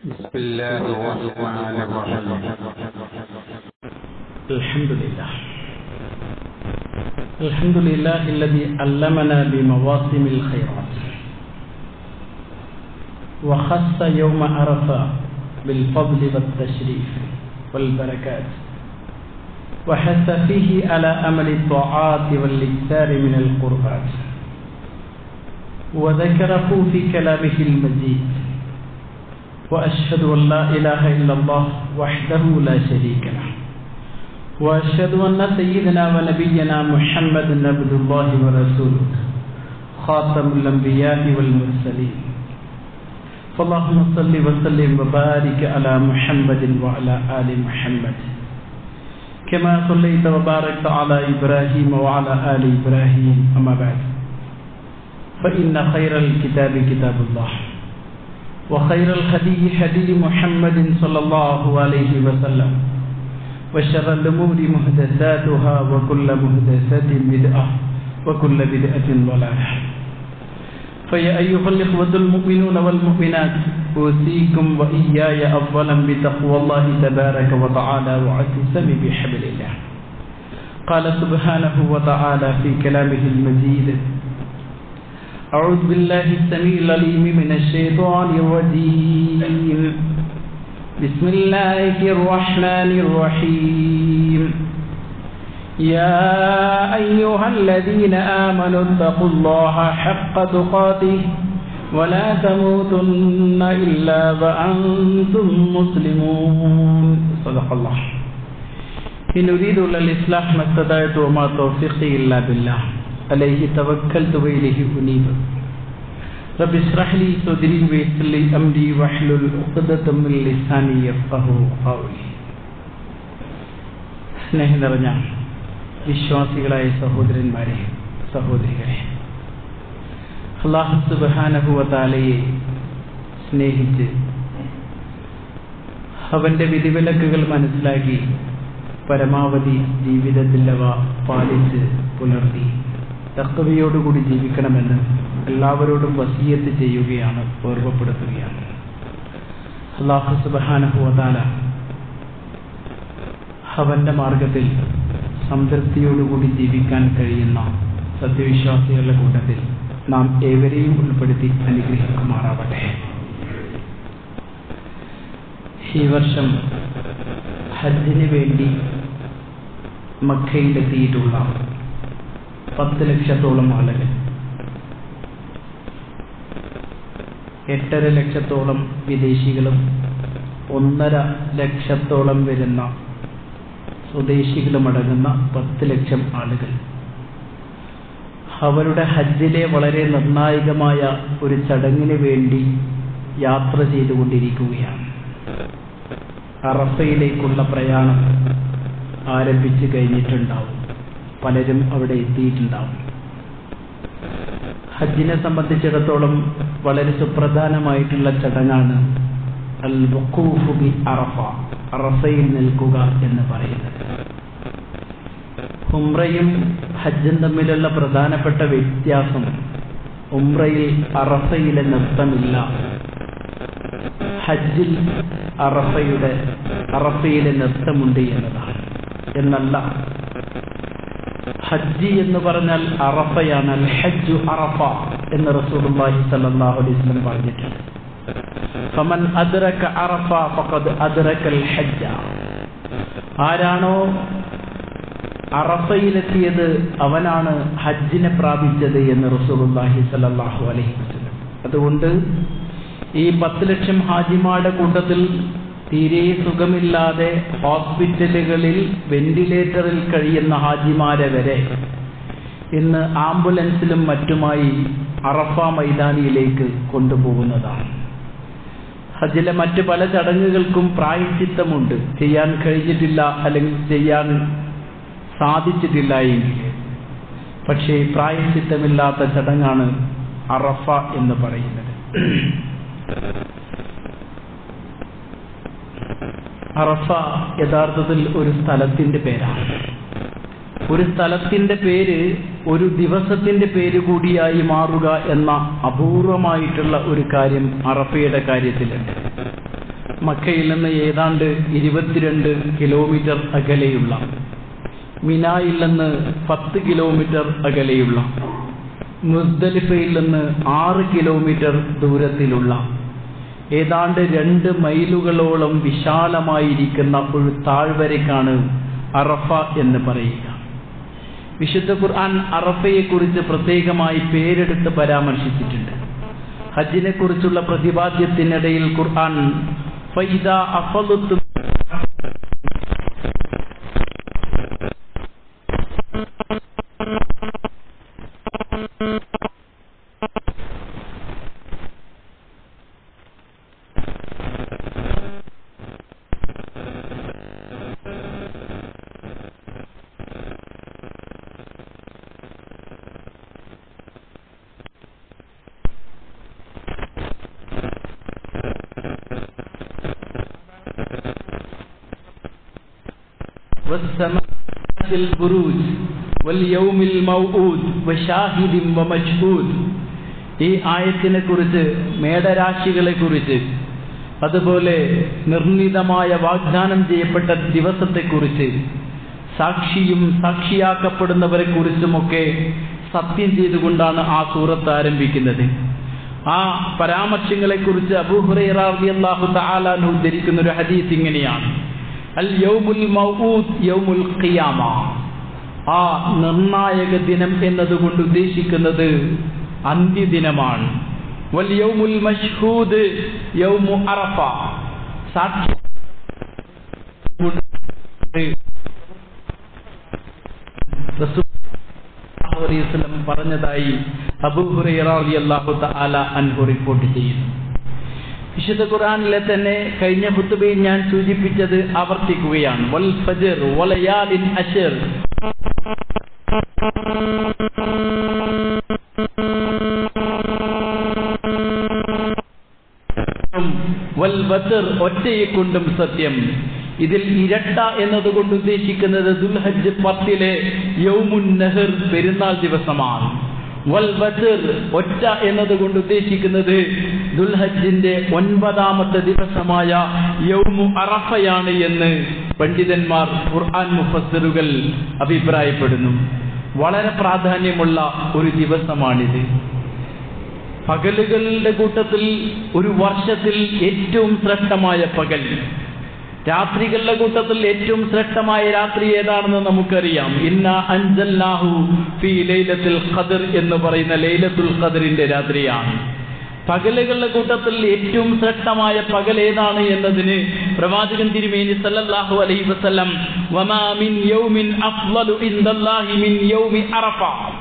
بسم الله الرحمن الرحيم الحمد لله الحمد لله الذي علمنا بمواسم الخيرات وخص يوم عرفة بالفضل والتشريف والبركات وحث فيه على أمل الطاعات والإكثار من القربات وذكره في كلامه المجيد وأشهد أن لا إله إلا الله وحده لا شريك له وأشهد أن سيدنا ونبينا محمد عبد الله ورسوله خاتم الأنبياء والمرسلين فاللهم صل وسلم وبارك على محمد وعلى آل محمد كما صليت وباركت على إبراهيم وعلى آل إبراهيم أما بعد فإن خير الكتاب كتاب الله وخير الهدي هدي محمد صلى الله عليه وسلم وشر الأمور محدثاتها وكل محدثة بدعة وكل بدعة ضلالة فيا أيها الإخوة المؤمنون والمؤمنات أوصيكم وإياي أولا بتقوى الله تبارك وتعالى واعتصم بحبل الله قال سبحانه وتعالى في كلامه المجيد أعوذ بالله السميع العليم من الشيطان الرجيم بسم الله الرحمن الرحيم يا أيها الذين آمنوا اتقوا الله حق تقاته ولا تموتن إلا وأنتم مسلمون صدق الله إن أريد إلا الإصلاح ما استطعت وما توفيقي إلا بالله عليه توكلت وإليه أنيب رب اشرح لي صدري ويسر لي أمري واحلل عقدة من لساني يفقهوا قولي സ്നേഹം നിറഞ്ഞ വിശ്വാസികളായ സഹോദരന്മാരെ സഹോദരികളെ അള്ളാഹു സുബാനഹുവതാലയെ സ്നേഹിച്ച് അവന്റെ വിധിവിലക്കുകൾ മനസ്സിലാക്കി പരമാവധി ജീവിതത്തിൽ അവ പാലിച്ച് പുലർത്തി തക്കവയോടുകൂടി ജീവിക്കണമെന്ന് എല്ലാവരോടും വസീയത്ത് ചെയ്യുകയാണ് ഓർമ്മപ്പെടുത്തുകയാണ് അള്ളാഹു സുബാനഹുവതാല അവന്റെ മാർഗത്തിൽ സംതൃപ്തിയോടുകൂടി ജീവിക്കാൻ കഴിയുന്ന സത്യവിശ്വാസികളുടെ കൂട്ടത്തിൽ നാം ഏവരെയും ഉൾപ്പെടുത്തി അനുഗ്രഹിക്കുമാറാവട്ടെ ഈ വർഷം ഹജ്ജിന് വേണ്ടി മക്കയിലെത്തിയിട്ടുള്ള പത്ത് ലക്ഷത്തോളം ആളുകൾ എട്ടര ലക്ഷത്തോളം വിദേശികളും ഒന്നര ലക്ഷത്തോളം വരുന്ന സ്വദേശികളും അടങ്ങുന്ന പത്ത് ലക്ഷം ആളുകൾ അവരുടെ ഹജ്ജിലെ വളരെ നിർണായകമായ ഒരു ചടങ്ങിന് വേണ്ടി യാത്ര ചെയ്തുകൊണ്ടിരിക്കുകയാണ് അറഫയിലേക്കുള്ള പ്രയാണം ആരംഭിച്ചു കഴിഞ്ഞിട്ടുണ്ടാവും പലരും അവിടെ എത്തിയിട്ടുണ്ടാവും ഹജ്ജിനെ സംബന്ധിച്ചിടത്തോളം വളരെ സുപ്രധാനമായിട്ടുള്ള ചടങ്ങാണ് അൽ ബി അറഫ അറഫയിൽ നിൽക്കുക എന്ന് പറയുന്നത് ഉംറയും ഹജ്ജും തമ്മിലുള്ള പ്രധാനപ്പെട്ട വ്യത്യാസം ഉംറയിൽ അറഫയിലെ നൃത്തമില്ല ഹജ്ജിൽ അറഫയുടെ അറഫയിലെ നൃത്തമുണ്ട് എന്നതാണ് എന്നല്ല ഹജ്ജി എന്ന് പറഞ്ഞാൽ അറഫയാണ് അൽ ഹജ്ജു അറഫ എന്ന് റസൂലുള്ളാഹി സ്വല്ലല്ലാഹു അലൈഹി വസല്ലം പറഞ്ഞിട്ടുണ്ട് ഫമൻ അദ്റക അറഫ ഫഖദ് അദ്റകൽ ഹജ്ജ ആരാണോ അറഫയിലെത്തിയത് അവനാണ് ഹജ്ജിനെ പ്രാപിച്ചത് എന്ന് റസൂലുള്ളാഹി സ്വല്ലല്ലാഹു അലൈഹി വസല്ലം അതുകൊണ്ട് ഈ പത്ത് ലക്ഷം ഹാജിമാരുടെ കൂട്ടത്തിൽ തീരെ സുഖമില്ലാതെ ഹോസ്പിറ്റലുകളിൽ വെന്റിലേറ്ററിൽ കഴിയുന്ന ഹാജിമാരെ വരെ ഇന്ന് ആംബുലൻസിലും മറ്റുമായി അറഫ മൈതാനിയിലേക്ക് കൊണ്ടുപോകുന്നതാണ് ഹജ്ജിലെ മറ്റു പല ചടങ്ങുകൾക്കും പ്രായച്ചിത്തമുണ്ട് ചെയ്യാൻ കഴിഞ്ഞിട്ടില്ല അല്ലെങ്കിൽ ചെയ്യാൻ സാധിച്ചിട്ടില്ല എങ്കിൽ പക്ഷേ പ്രായച്ചിത്തമില്ലാത്ത ചടങ്ങാണ് അറഫ എന്ന് പറയുന്നത് അറഫ യഥാർത്ഥത്തിൽ ഒരു സ്ഥലത്തിന്റെ പേരാണ് ഒരു സ്ഥലത്തിന്റെ പേര് ഒരു ദിവസത്തിന്റെ പേര് കൂടിയായി മാറുക എന്ന അപൂർവമായിട്ടുള്ള ഒരു കാര്യം അറഫയുടെ കാര്യത്തിലുണ്ട് മക്കയിൽ നിന്ന് ഏതാണ്ട് ഇരുപത്തിരണ്ട് കിലോമീറ്റർ അകലെയുള്ള മിനായിൽ നിന്ന് പത്ത് കിലോമീറ്റർ അകലെയുള്ള മുസ്ദലിഫയിൽ നിന്ന് ആറ് കിലോമീറ്റർ ദൂരത്തിലുള്ള ഏതാണ്ട് രണ്ട് മൈലുകളോളം വിശാലമായിരിക്കുന്ന ഒരു താഴ്വരയ്ക്കാണ് അറഫ എന്ന് പറയുക വിശുദ്ധ ഖുർആൻ അറഫയെ കുറിച്ച് പ്രത്യേകമായി പേരെടുത്ത് പരാമർശിച്ചിട്ടുണ്ട് ഹജ്ജിനെ കുറിച്ചുള്ള പ്രതിപാദ്യത്തിനിടയിൽ ഖുർആൻ ഫൈദ അഫലുത്തും والسماء البروج واليوم الموعود وشاهد ومشهود ഈ ആയത്തിനെ കുറിച്ച് മേടരാശികളെ കുറിച്ച് അതുപോലെ നിർണിതമായ വാഗ്ദാനം ചെയ്യപ്പെട്ട ദിവസത്തെക്കുറിച്ച് സാക്ഷിയും സാക്ഷിയാക്കപ്പെടുന്നവരെ കുറിച്ചുമൊക്കെ സത്യം ചെയ്തുകൊണ്ടാണ് ആ സൂറത്ത് ആരംഭിക്കുന്നത് ആ പരാമർശങ്ങളെ കുറിച്ച് അബൂഹുറൈറാഹു താലാൻ ഉദ്ധരിക്കുന്ന ഒരു ഹദീസ് ഇങ്ങനെയാണ് അൽ യൗമുൽ മൗഊദ് യൗമുൽ ഖിയാമ ആ നിർണായക ദിനം എന്നതുകൊണ്ട് ഉദ്ദേശിക്കുന്നത് അന്ത്യദിനമാണ് വൽ യൗമുൽ മഷ്ഹൂദ് യൗമു അറഫ സാക്ഷി പറഞ്ഞതായി അബൂഹുറൈറാഹു തആല അൻഹു റിപ്പോർട്ട് ചെയ്യുന്നു വിശുദ്ധ ഖുർആനിലെ തന്നെ കഴിഞ്ഞ ഹുത്തുബയിൽ ഞാൻ സൂചിപ്പിച്ചത് ആവർത്തിക്കുകയാണ് വൽ ഫജർ വലയാലിൻ അഷർ വൽ ബസർ ഒറ്റയെ കൊണ്ടും സത്യം ഇതിൽ ഇരട്ട എന്നതുകൊണ്ട് ഉദ്ദേശിക്കുന്നത് ദുൽഹജ്ജ് പത്തിലെ യൗമുൻ നെഹർ പെരുന്നാൾ ദിവസമാണ് വൽ ബസർ ഒറ്റ എന്നതുകൊണ്ട് ഉദ്ദേശിക്കുന്നത് ദുൽഹജ്ജിന്റെ ഒൻപതാമത്തെ ദിവസമായ യൗമു അറഫയാണ് എന്ന് പണ്ഡിതന്മാർ ഖുർആൻ മുഫസ്സിറുകൾ അഭിപ്രായപ്പെടുന്നു വളരെ പ്രാധാന്യമുള്ള ഒരു ദിവസമാണിത് പകലുകളുടെ കൂട്ടത്തിൽ ഒരു വർഷത്തിൽ ഏറ്റവും ശ്രേഷ്ഠമായ പകൽ രാത്രികളുടെ കൂട്ടത്തിൽ ഏറ്റവും ശ്രേഷ്ഠമായ രാത്രി ഏതാണെന്ന് നമുക്കറിയാം ഇന്ന അൻജല്ലാഹു ഫി ലൈലത്തുൽ ഖദർ എന്ന് പറയുന്ന ലൈലത്തുൽ ഖദറിന്റെ രാത്രിയാണ് പകലുകളുടെ കൂട്ടത്തിൽ ഏറ്റവും ശ്രേഷ്ഠമായ പകൽ ഏതാണ് എന്നതിന് പ്രവാചകൻ തിരുമേനി സല്ലല്ലാഹു അലൈഹി വസല്ലം വമാ മിൻ യൗമിൻ അഫ്ളലു ഇൻദല്ലാഹി മിൻ യൗമി അറഫ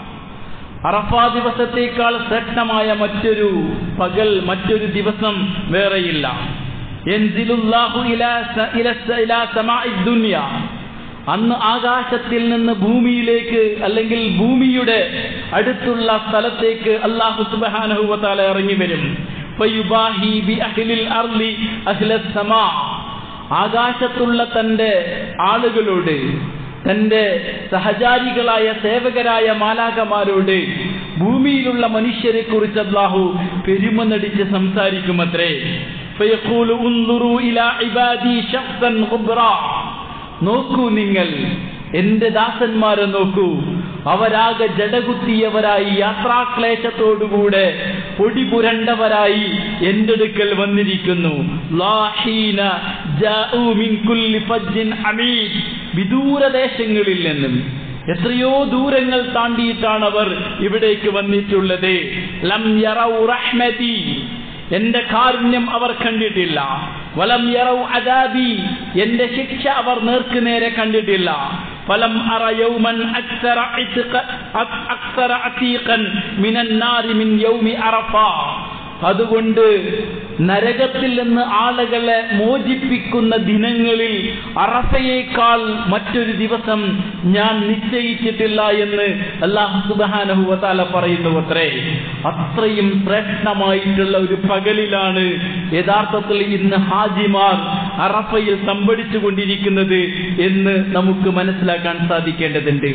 അറഫ ദിവസത്തേക്കാൾ ശ്രേഷ്ഠമായ മറ്റൊരു പകൽ മറ്റൊരു ദിവസം വേറെയില്ല യൻസിലുല്ലാഹു ഇലാ സ- ഇല സ- ഇലാ സമാഇ ദുനിയ അന്ന് ആകാശത്തിൽ നിന്ന് ഭൂമിയിലേക്ക് അല്ലെങ്കിൽ ഭൂമിയുടെ അടുത്തുള്ള സ്ഥലത്തേക്ക് അള്ളാഹു സുബ്ഹാനഹു വതആല ഇറങ്ങി വരും ഫയുബാഹി ബി അഹ്ലിൽ അർളി അഹ്ലസ് സമാ ആകാശത്തുള്ള തന്റെ ആളുകളോട് തന്റെ സഹചാരികളായ സേവകരായ മാലാകമാരോട് ഭൂമിയിലുള്ള മനുഷ്യരെ കുറിച്ച് അള്ളാഹു പെരുമ നടിച്ച് സംസാരിക്കുമത്രേ فيقول انظروا إلى عبادي شخصا غبرا നോക്കൂ നിങ്ങൾ എന്റെ ദാസന്മാരെ നോക്കൂ അവരാകെ ജടകുത്തിയവരായി യാത്രാക്ലേശത്തോടുകൂടെ പൊടി പുരണ്ടവരായി എന്റെ അടുക്കൽ വന്നിരിക്കുന്നു ലാഹീന ജാഊ മിൻ കുല്ലി ഫജ്ജിൻ അമീദ് വിദൂരദേശങ്ങളിൽ നിന്നും എത്രയോ ദൂരങ്ങൾ താണ്ടിയിട്ടാണ് അവർ ഇവിടേക്ക് വന്നിട്ടുള്ളത് ലം യറൗ റഹ്മതി എന്റെ കാരുണ്യം അവർ കണ്ടിട്ടില്ല വലം യറൗ അദാബി എന്റെ ശിക്ഷ അവർ നേർക്ക് നേരെ കണ്ടിട്ടില്ല ഫലം അറ യൗമൻ അക്സറ ഇത്ഖ- അക്- അക്സറ അതീഖൻ മിനൻ നാരി മിൻ യൗമി അറഫ അതുകൊണ്ട് നരകത്തിൽ നിന്ന് ആളുകളെ മോചിപ്പിക്കുന്ന ദിനങ്ങളിൽ അറഫയേക്കാൾ മറ്റൊരു ദിവസം ഞാൻ നിശ്ചയിച്ചിട്ടില്ല എന്ന് അള്ളാഹു സുബ്ഹാനഹു വതആല പറയുന്നു അത്രേ അത്രയും ശ്രേഷ്ഠമായിട്ടുള്ള ഒരു പകലിലാണ് യഥാർത്ഥത്തിൽ ഇന്ന് ഹാജിമാർ അറഫയിൽ സംഭടിച്ചു കൊണ്ടിരിക്കുന്നത് എന്ന് നമുക്ക് മനസ്സിലാക്കാൻ സാധിക്കേണ്ടതുണ്ട്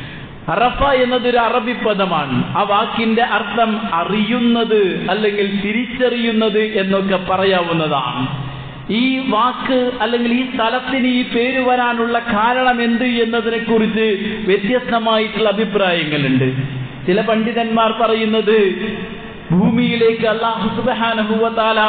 അറഫ എന്നതൊരു അറബി പദമാണ് ആ വാക്കിന്റെ അർത്ഥം അറിയുന്നത് അല്ലെങ്കിൽ തിരിച്ചറിയുന്നത് എന്നൊക്കെ പറയാവുന്നതാണ് ഈ വാക്ക് അല്ലെങ്കിൽ ഈ സ്ഥലത്തിന് ഈ പേര് വരാനുള്ള കാരണം എന്ത് എന്നതിനെ കുറിച്ച് വ്യത്യസ്തമായിട്ടുള്ള അഭിപ്രായങ്ങളുണ്ട് ചില പണ്ഡിതന്മാർ പറയുന്നത് ഭൂമിയിലേക്ക് അള്ളാഹു സുബാനഹുവത്താല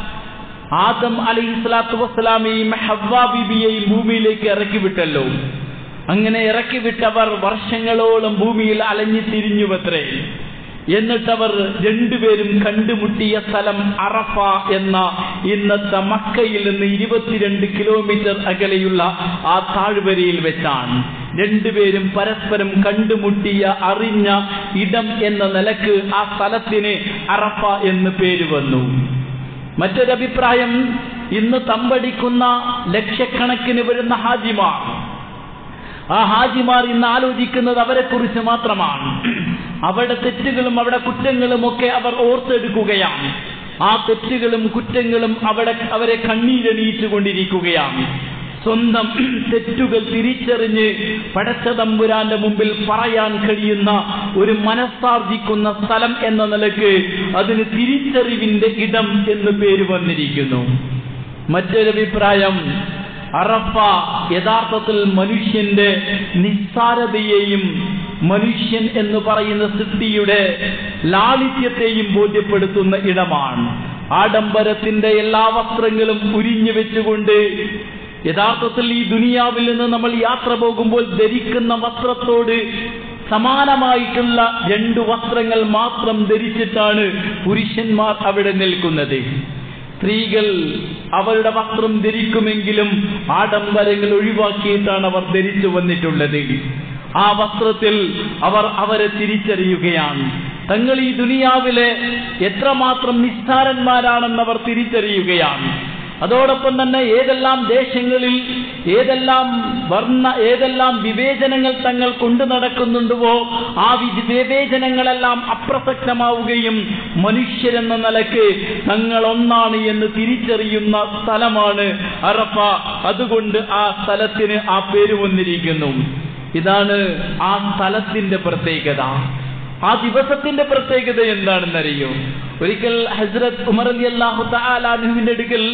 ആദം അലൈഹി സ്വലാത്തു വസ്സലാമയും ഹവ്വ ബിബിയെയും ഭൂമിയിലേക്ക് ഇറക്കി വിട്ടല്ലോ അങ്ങനെ ഇറക്കി വിട്ടവർ വർഷങ്ങളോളം ഭൂമിയിൽ അലഞ്ഞു തിരിഞ്ഞുവത്രേ എന്നിട്ടവർ രണ്ടുപേരും കണ്ടുമുട്ടിയ സ്ഥലം അറഫ എന്ന ഇന്നത്തെ മക്കയിൽ നിന്ന് ഇരുപത്തിരണ്ട് കിലോമീറ്റർ അകലെയുള്ള ആ താഴ്വരയിൽ വെച്ചാണ് രണ്ടുപേരും പരസ്പരം കണ്ടുമുട്ടിയ അറിഞ്ഞ ഇടം എന്ന നിലക്ക് ആ സ്ഥലത്തിന് അറഫ എന്ന് പേര് വന്നു മറ്റൊരഭിപ്രായം ഇന്ന് തമ്പടിക്കുന്ന ലക്ഷക്കണക്കിന് വരുന്ന ഹാജിമാർ ആ ഹാജിമാർ ഇന്ന് ആലോചിക്കുന്നത് അവരെ കുറിച്ച് മാത്രമാണ് അവരുടെ തെറ്റുകളും അവരുടെ കുറ്റങ്ങളും ഒക്കെ അവർ ഓർത്തെടുക്കുകയാണ് ആ തെറ്റുകളും കുറ്റങ്ങളും അവിടെ അവരെ കണ്ണീരണിയിച്ചു കൊണ്ടിരിക്കുകയാണ് സ്വന്തം തെറ്റുകൾ തിരിച്ചറിഞ്ഞ് പടച്ച തമ്പുരാന്റെ മുമ്പിൽ പറയാൻ കഴിയുന്ന ഒരു മനസ്സാർജിക്കുന്ന സ്ഥലം എന്ന നിലക്ക് അതിന് തിരിച്ചറിവിന്റെ ഇടം എന്ന് പേര് വന്നിരിക്കുന്നു മറ്റൊരഭിപ്രായം അറഫ യഥാർത്ഥത്തിൽ മനുഷ്യന്റെ നിസ്സാരതയെയും മനുഷ്യൻ എന്ന് പറയുന്ന സൃഷ്ടിയുടെ ലാളിത്യത്തെയും ബോധ്യപ്പെടുത്തുന്ന ഇടമാണ് ആഡംബരത്തിന്റെ എല്ലാ വസ്ത്രങ്ങളും ഉരിഞ്ഞു വെച്ചുകൊണ്ട് യഥാർത്ഥത്തിൽ ഈ ദുനിയാവിൽ നിന്ന് നമ്മൾ യാത്ര പോകുമ്പോൾ ധരിക്കുന്ന വസ്ത്രത്തോട് സമാനമായിട്ടുള്ള രണ്ട് വസ്ത്രങ്ങൾ മാത്രം ധരിച്ചിട്ടാണ് പുരുഷന്മാർ അവിടെ നിൽക്കുന്നത് സ്ത്രീകൾ അവരുടെ വസ്ത്രം ധരിക്കുമെങ്കിലും ആഡംബരങ്ങൾ ഒഴിവാക്കിയിട്ടാണ് അവർ ധരിച്ചു വന്നിട്ടുള്ളത് ആ വസ്ത്രത്തിൽ അവർ അവരെ തിരിച്ചറിയുകയാണ് തങ്ങൾ ഈ ദുനിയാവിലെ എത്രമാത്രം നിസ്സാരന്മാരാണെന്ന് അവർ തിരിച്ചറിയുകയാണ് അതോടൊപ്പം തന്നെ ഏതെല്ലാം ദേശങ്ങളിൽ ഏതെല്ലാം വർണ്ണ ഏതെല്ലാം വിവേചനങ്ങൾ തങ്ങൾ കൊണ്ടു നടക്കുന്നുണ്ടോ ആ വി- വിവേചനങ്ങളെല്ലാം അപ്രസക്തമാവുകയും മനുഷ്യരെന്ന നിലക്ക് തങ്ങൾ ഒന്നാണ് എന്ന് തിരിച്ചറിയുന്ന സ്ഥലമാണ് അറഫ അതുകൊണ്ട് ആ സ്ഥലത്തിന് ആ പേര് വന്നിരിക്കുന്നു ഇതാണ് ആ സ്ഥലത്തിന്റെ പ്രത്യേകത ആ ദിവസത്തിന്റെ പ്രത്യേകത എന്താണെന്നറിയോ ഒരിക്കൽ ഹസ്രത് ഉമർ അലി അള്ളാഹു താലാനുവിന്റെ അടുക്കൽ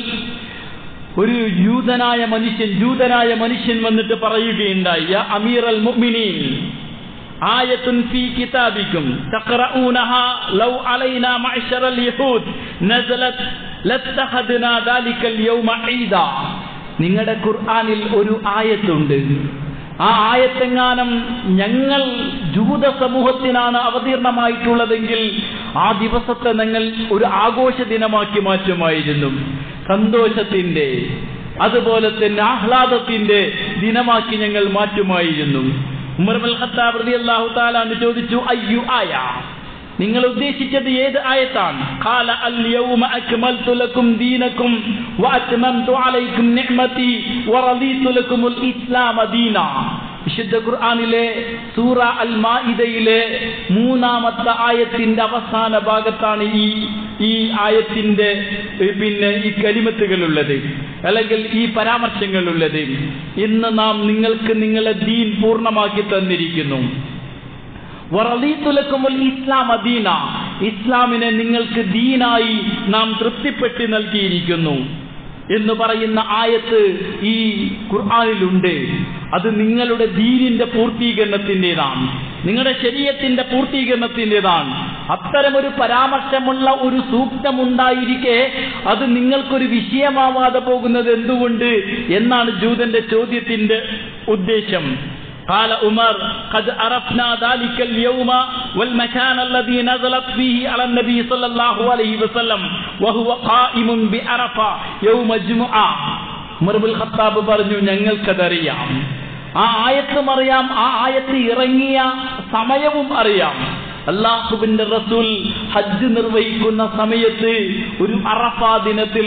ഒരു ജൂതനായ മനുഷ്യൻ ജൂതനായ മനുഷ്യൻ വന്നിട്ട് പറയുകയുണ്ടായി യാ അമീർ അൽ മുഅ്മിനീൻ ആയത്തുൻ ഫീ കിതാബിക്കും തഖറഊനഹാ ലൗ അലൈനാ മഅ്ശറൽ യഹൂദ് നസലത് ലത്തഖദ്നാ ദാലിക്കൽ യൗമ ഈദാ നിങ്ങളുടെ ഖുർആനിൽ ഒരു ആയത്തുണ്ട് ആ ആയത്തെങ്ങാനം ഞങ്ങൾ ജൂത സമൂഹത്തിനാണ് അവതീർണമായിട്ടുള്ളതെങ്കിൽ ആ ദിവസത്തെ ഞങ്ങൾ ഒരു ആഘോഷ ദിനമാക്കി മാറ്റുമായിരുന്നു സന്തോഷത്തിന്റെ അതുപോലെ തന്നെ ആഹ്ലാദത്തിന്റെ ദിനമാക്കി ഞങ്ങൾ മാറ്റുമായിരുന്നു ഉമർമൽ ഖത്താബ് റളിയല്ലാഹു തആല അന്ന് ചോദിച്ചു അയ്യു ആയ നിങ്ങൾ ഉദ്ദേശിച്ചത് ഏത് ആയത്താണ് ഖാല അൽ യൗമ അക്മൽതു ലക്കും ദീനക്കും വഅത്മംതു അലൈക്കും നിഅമതി വറദീതു ലക്കുമുൽ ഇസ്ലാമ ദീന വിശുദ്ധ ഖുർആനിലെ സൂറ അൽ മാഇദയിലെ മൂന്നാമത്തെ ആയത്തിന്റെ അവസാന ഭാഗത്താണ് ഈ ഈ ആയത്തിന്റെ ഏ, പിന്നെ ഈ കലിമത്തുകളുള്ളത് അല്ലെങ്കിൽ ഈ പരാമർശങ്ങളുള്ളത് ഇന്ന് നാം നിങ്ങൾക്ക് നിങ്ങളെ ദീൻ പൂർണ്ണമാക്കി തന്നിരിക്കുന്നു വറദീതുലക്കുമുൽ ഇസ്ലാം അദീന ഇസ്ലാമിനെ നിങ്ങൾക്ക് ദീനായി നാം തൃപ്തിപ്പെട്ട് നൽകിയിരിക്കുന്നു എന്ന് പറയുന്ന ആയത്ത് ഈ ഖുർആനിലുണ്ട് അത് നിങ്ങളുടെ ദീനിന്റെ പൂർത്തീകരണത്തിൻ്റെതാണ് നിങ്ങളുടെ ശരീരത്തിന്റെ പൂർത്തീകരണത്തിൻ്റെതാണ് അത്തരമൊരു പരാമർശമുള്ള ഒരു സൂക്തമുണ്ടായിരിക്കെ അത് നിങ്ങൾക്കൊരു വിഷയമാവാതെ പോകുന്നത് എന്തുകൊണ്ട് എന്നാണ് ജൂതന്റെ ചോദ്യത്തിന്റെ ഉദ്ദേശം قال عمر قد عرفنا ذلك اليوم والمكان الذي نزلت فيه على النبي صلى الله عليه وسلم وهو قائم بعرفة يوم الجمعة ഉമർ ബിൻ ഖത്താബ് പറഞ്ഞു ഞങ്ങൾക്കതറിയാം ആ ആയത്തും അറിയാം ആ ആയത്ത് ഇറങ്ങിയ സമയവും അറിയാം അള്ളാഹുബിന്റെ റസൂൽ ഹജ്ജ് നിർവഹിക്കുന്ന സമയത്ത് ഒരു അറഫ ദിനത്തിൽ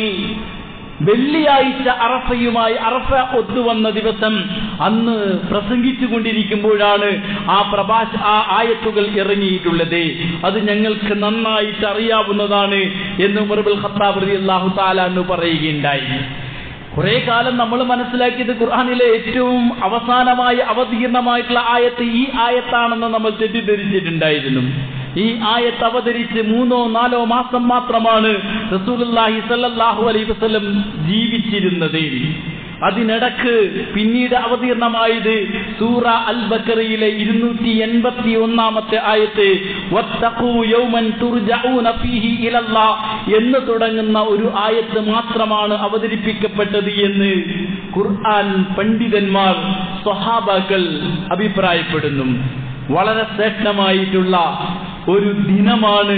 വെള്ളിയാഴ്ച അറഫയുമായി അറഫ ഒത്തുവന്ന ദിവസം അന്ന് പ്രസംഗിച്ചു കൊണ്ടിരിക്കുമ്പോഴാണ് ആ പ്രഭാഷ ആ ആയത്തുകൾ ഇറങ്ങിയിട്ടുള്ളത് അത് ഞങ്ങൾക്ക് നന്നായിട്ട് അറിയാവുന്നതാണ് എന്ന് മുറബുൽ ഖത്താബ് അള്ളാഹു താലാന്ന് പറയുകയുണ്ടായി കുറെ കാലം നമ്മൾ മനസ്സിലാക്കിയത് ഖുർആാനിലെ ഏറ്റവും അവസാനമായി അവതീർണമായിട്ടുള്ള ആയത്ത് ഈ ആയത്താണെന്ന് നമ്മൾ തെറ്റിദ്ധരിച്ചിട്ടുണ്ടായിരുന്നു ഈ ആയത്ത് അവതരിച്ച് മൂന്നോ നാലോ മാസം മാത്രമാണ് റസൂലുള്ളാഹി സല്ലല്ലാഹു അലൈഹി വസല്ലം ജീവിച്ചിരുന്നത് അതിനിടക്ക് പിന്നീട് അവതീർണമായത് സൂറ അൽ ബക്കറയിലെ ഇരുന്നൂറ്റി എൺപത്തി ഒന്നാമത്തെ ആയത്ത് വത്തഖൂ യൗമൻ തുർജഊന ഫീഹി ഇലല്ലാ എന്ന് തുടങ്ങുന്ന ഒരു ആയത്ത് മാത്രമാണ് അവതരിപ്പിക്കപ്പെട്ടത് എന്ന് ഖുർആൻ പണ്ഡിതന്മാർ സ്വഹാബാക്കൾ അഭിപ്രായപ്പെടുന്നു വളരെ ശ്രേഷ്ഠമായിട്ടുള്ള ഒരു ദിനമാണ്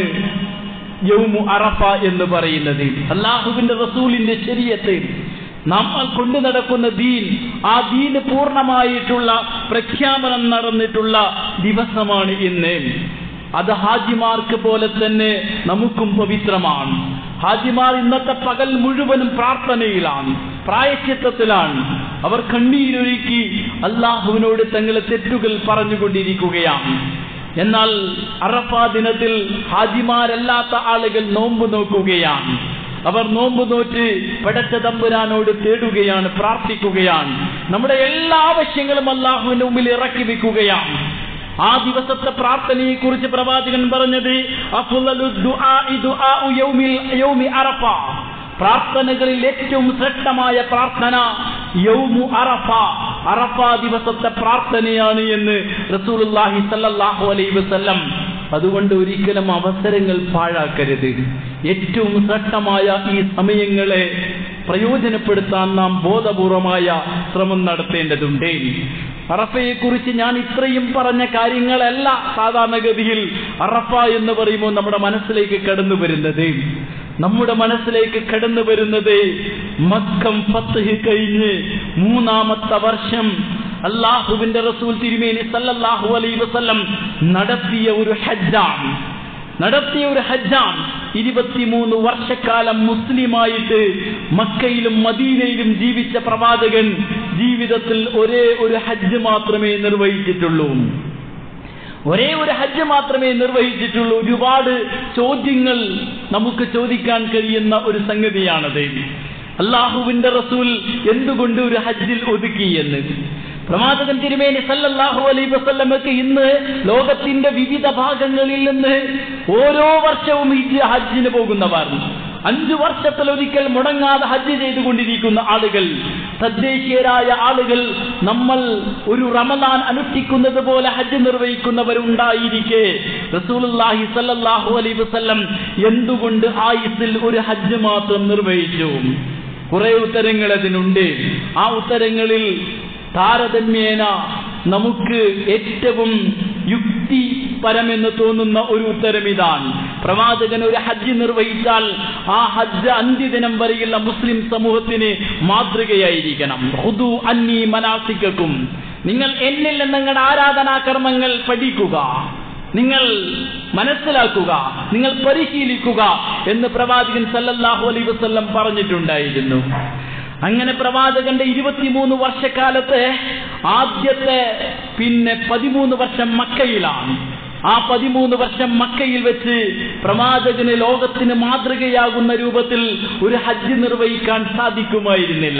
യൗമു അറഫ എന്ന് പറയുന്നത് അള്ളാഹുവിന്റെ റസൂലിന്റെ ശരീരത്തെ നമ്മൾ കൊണ്ടു നടക്കുന്ന ദീൻ ആ ദീന് പൂർണ്ണമായിട്ടുള്ള പ്രഖ്യാപനം നടന്നിട്ടുള്ള ദിവസമാണ് ഇന്ന് അത് ഹാജിമാർക്ക് പോലെ തന്നെ നമുക്കും പവിത്രമാണ് ഹാജിമാർ ഇന്നത്തെ പകൽ മുഴുവനും പ്രാർത്ഥനയിലാണ് പ്രായച്ചിത്തത്തിലാണ് അവർ കണ്ണീരൊഴുക്കി അള്ളാഹുവിനോട് തങ്ങളെ തെറ്റുകൾ പറഞ്ഞുകൊണ്ടിരിക്കുകയാണ് എന്നാൽ അറഫ ദിനത്തിൽ ഹാജിമാരല്ലാത്ത ആളുകൾ നോമ്പ് നോക്കുകയാണ് അവർ നോമ്പ് നോറ്റ് പടച്ച തമ്പുരാനോട് തേടുകയാണ് പ്രാർത്ഥിക്കുകയാണ് നമ്മുടെ എല്ലാ ആവശ്യങ്ങളും അള്ളാഹുവിന്റെ മുമ്പിൽ ഇറക്കി വെക്കുകയാണ് ആ ദിവസത്തെ പ്രാർത്ഥനയെ കുറിച്ച് പ്രവാചകൻ പറഞ്ഞത് അഫ്ളലു ദുആഇ ദുആഉ യൗമിൽ യൗമി അറഫ പ്രാർത്ഥനകളിൽ ഏറ്റവും ശ്രേഷ്ഠമായ പ്രാർത്ഥന യൗമു അറഫ അറഫ ദിവസത്തെ പ്രാർത്ഥനയാണ് എന്ന് റസൂലുള്ളാഹി സല്ലല്ലാഹു അലൈഹി വസല്ലം അതുകൊണ്ട് ഒരിക്കലും അവസരങ്ങൾ പാഴാക്കരുത് ഏറ്റവും ശ്രേഷ്ഠമായ ഈ സമയങ്ങളെ പ്രയോജനപ്പെടുത്താൻ നാം ബോധപൂർവമായ ശ്രമം നടത്തേണ്ടതുണ്ട് അറഫയെക്കുറിച്ച് ഞാൻ ഇത്രയും പറഞ്ഞ കാര്യങ്ങളല്ല സാധാരണഗതിയിൽ അറഫ എന്ന് പറയുമ്പോൾ നമ്മുടെ മനസ്സിലേക്ക് കടന്നു വരുന്നത് നമ്മുടെ മനസ്സിലേക്ക് കടന്നു വരുന്നത് മക്കം ഫത്തഹ് കഴിഞ്ഞ് മൂന്നാമത്തെ വർഷം അള്ളാഹുവിന്റെ റസൂൽ തിരുമേനി സല്ലല്ലാഹു അലൈഹി വസല്ലം നടത്തിയ ഒരു ഹജ്ജാണ് നടത്തിയ ഒരു ഹജ്ജാണ് ഇരുപത്തിമൂന്ന് വർഷക്കാലം മുസ്ലിമായിട്ട് മക്കയിലും മദീനയിലും ജീവിച്ച പ്രവാചകൻ ജീവിതത്തിൽ ഒരേ ഒരു ഹജ്ജ് മാത്രമേ നിർവഹിച്ചിട്ടുള്ളൂ ഒരേ ഒരു ഹജ്ജ് മാത്രമേ നിർവഹിച്ചിട്ടുള്ളൂ ഒരുപാട് ചോദ്യങ്ങൾ നമുക്ക് ചോദിക്കാൻ കഴിയുന്ന ഒരു സംഗതിയാണത് അള്ളാഹുവിന്റെ റസൂൽ എന്തുകൊണ്ട് ഒരു ഹജ്ജിൽ ഒതുക്കിയെന്ന് പ്രവാചകൻ തിരുമേനി സല്ലല്ലാഹു അലൈഹി വസല്ലമക്ക് ഇന്ന് ലോകത്തിന്റെ വിവിധ ഭാഗങ്ങളിൽ നിന്ന് ഓരോ വർഷവും ഹിജ് ഹജ്ജിന് പോകുന്നവർ അഞ്ചു വർഷത്തിലൊരിക്കൽ മുടങ്ങാതെ ഹജ്ജ് ചെയ്തുകൊണ്ടിരിക്കുന്ന ആളുകൾ തദ്ദേശീയരായ ആളുകൾ നമ്മൾ ഒരു റമദാൻ അനുഷ്ഠിക്കുന്നത് പോലെ ഹജ്ജ് നിർവഹിക്കുന്നവരുണ്ടായിരിക്കെ റസൂലുള്ളാഹി സല്ലല്ലാഹു അലൈഹി വസല്ലം എന്തുകൊണ്ട് ആയുസിൽ ഒരു ഹജ്ജ് മാത്രം നിർവഹിച്ചു കുറെ ഉത്തരങ്ങൾ അതിനുണ്ട് ആ ഉത്തരങ്ങളിൽ താരതമ്യേന നമുക്ക് ഏറ്റവും യുക്തിപരമെന്ന് തോന്നുന്ന ഒരു ഉത്തരം ഇതാണ് പ്രവാചകൻ ഒരു ഹജ്ജ് നിർവഹിച്ചാൽ ആ ഹജ്ജ് അന്ത്യദിനം വരെയുള്ള മുസ്ലിം സമൂഹത്തിന് മാതൃകയായിരിക്കണം ഹുദു അന്നി മനാസിക്കും നിങ്ങൾ എന്നിൽ നിങ്ങളുടെ ആരാധനാകർമ്മങ്ങൾ പഠിക്കുക നിങ്ങൾ മനസ്സിലാക്കുക നിങ്ങൾ പരിശീലിക്കുക എന്ന് പ്രവാചകൻ സല്ലല്ലാഹു അലൈഹി വസല്ലം പറഞ്ഞിട്ടുണ്ടായിരുന്നു അങ്ങനെ പ്രവാചകന്റെ ഇരുപത്തിമൂന്ന് വർഷക്കാലത്ത് ആദ്യത്തെ പിന്നെ പതിമൂന്ന് വർഷം മക്കയിലാണ് ആ പതിമൂന്ന് വർഷം മക്കയിൽ വെച്ച് പ്രവാചകന് ലോകത്തിന് മാതൃകയാകുന്ന രൂപത്തിൽ ഒരു ഹജ്ജ് നിർവഹിക്കാൻ സാധിക്കുമായിരുന്നില്ല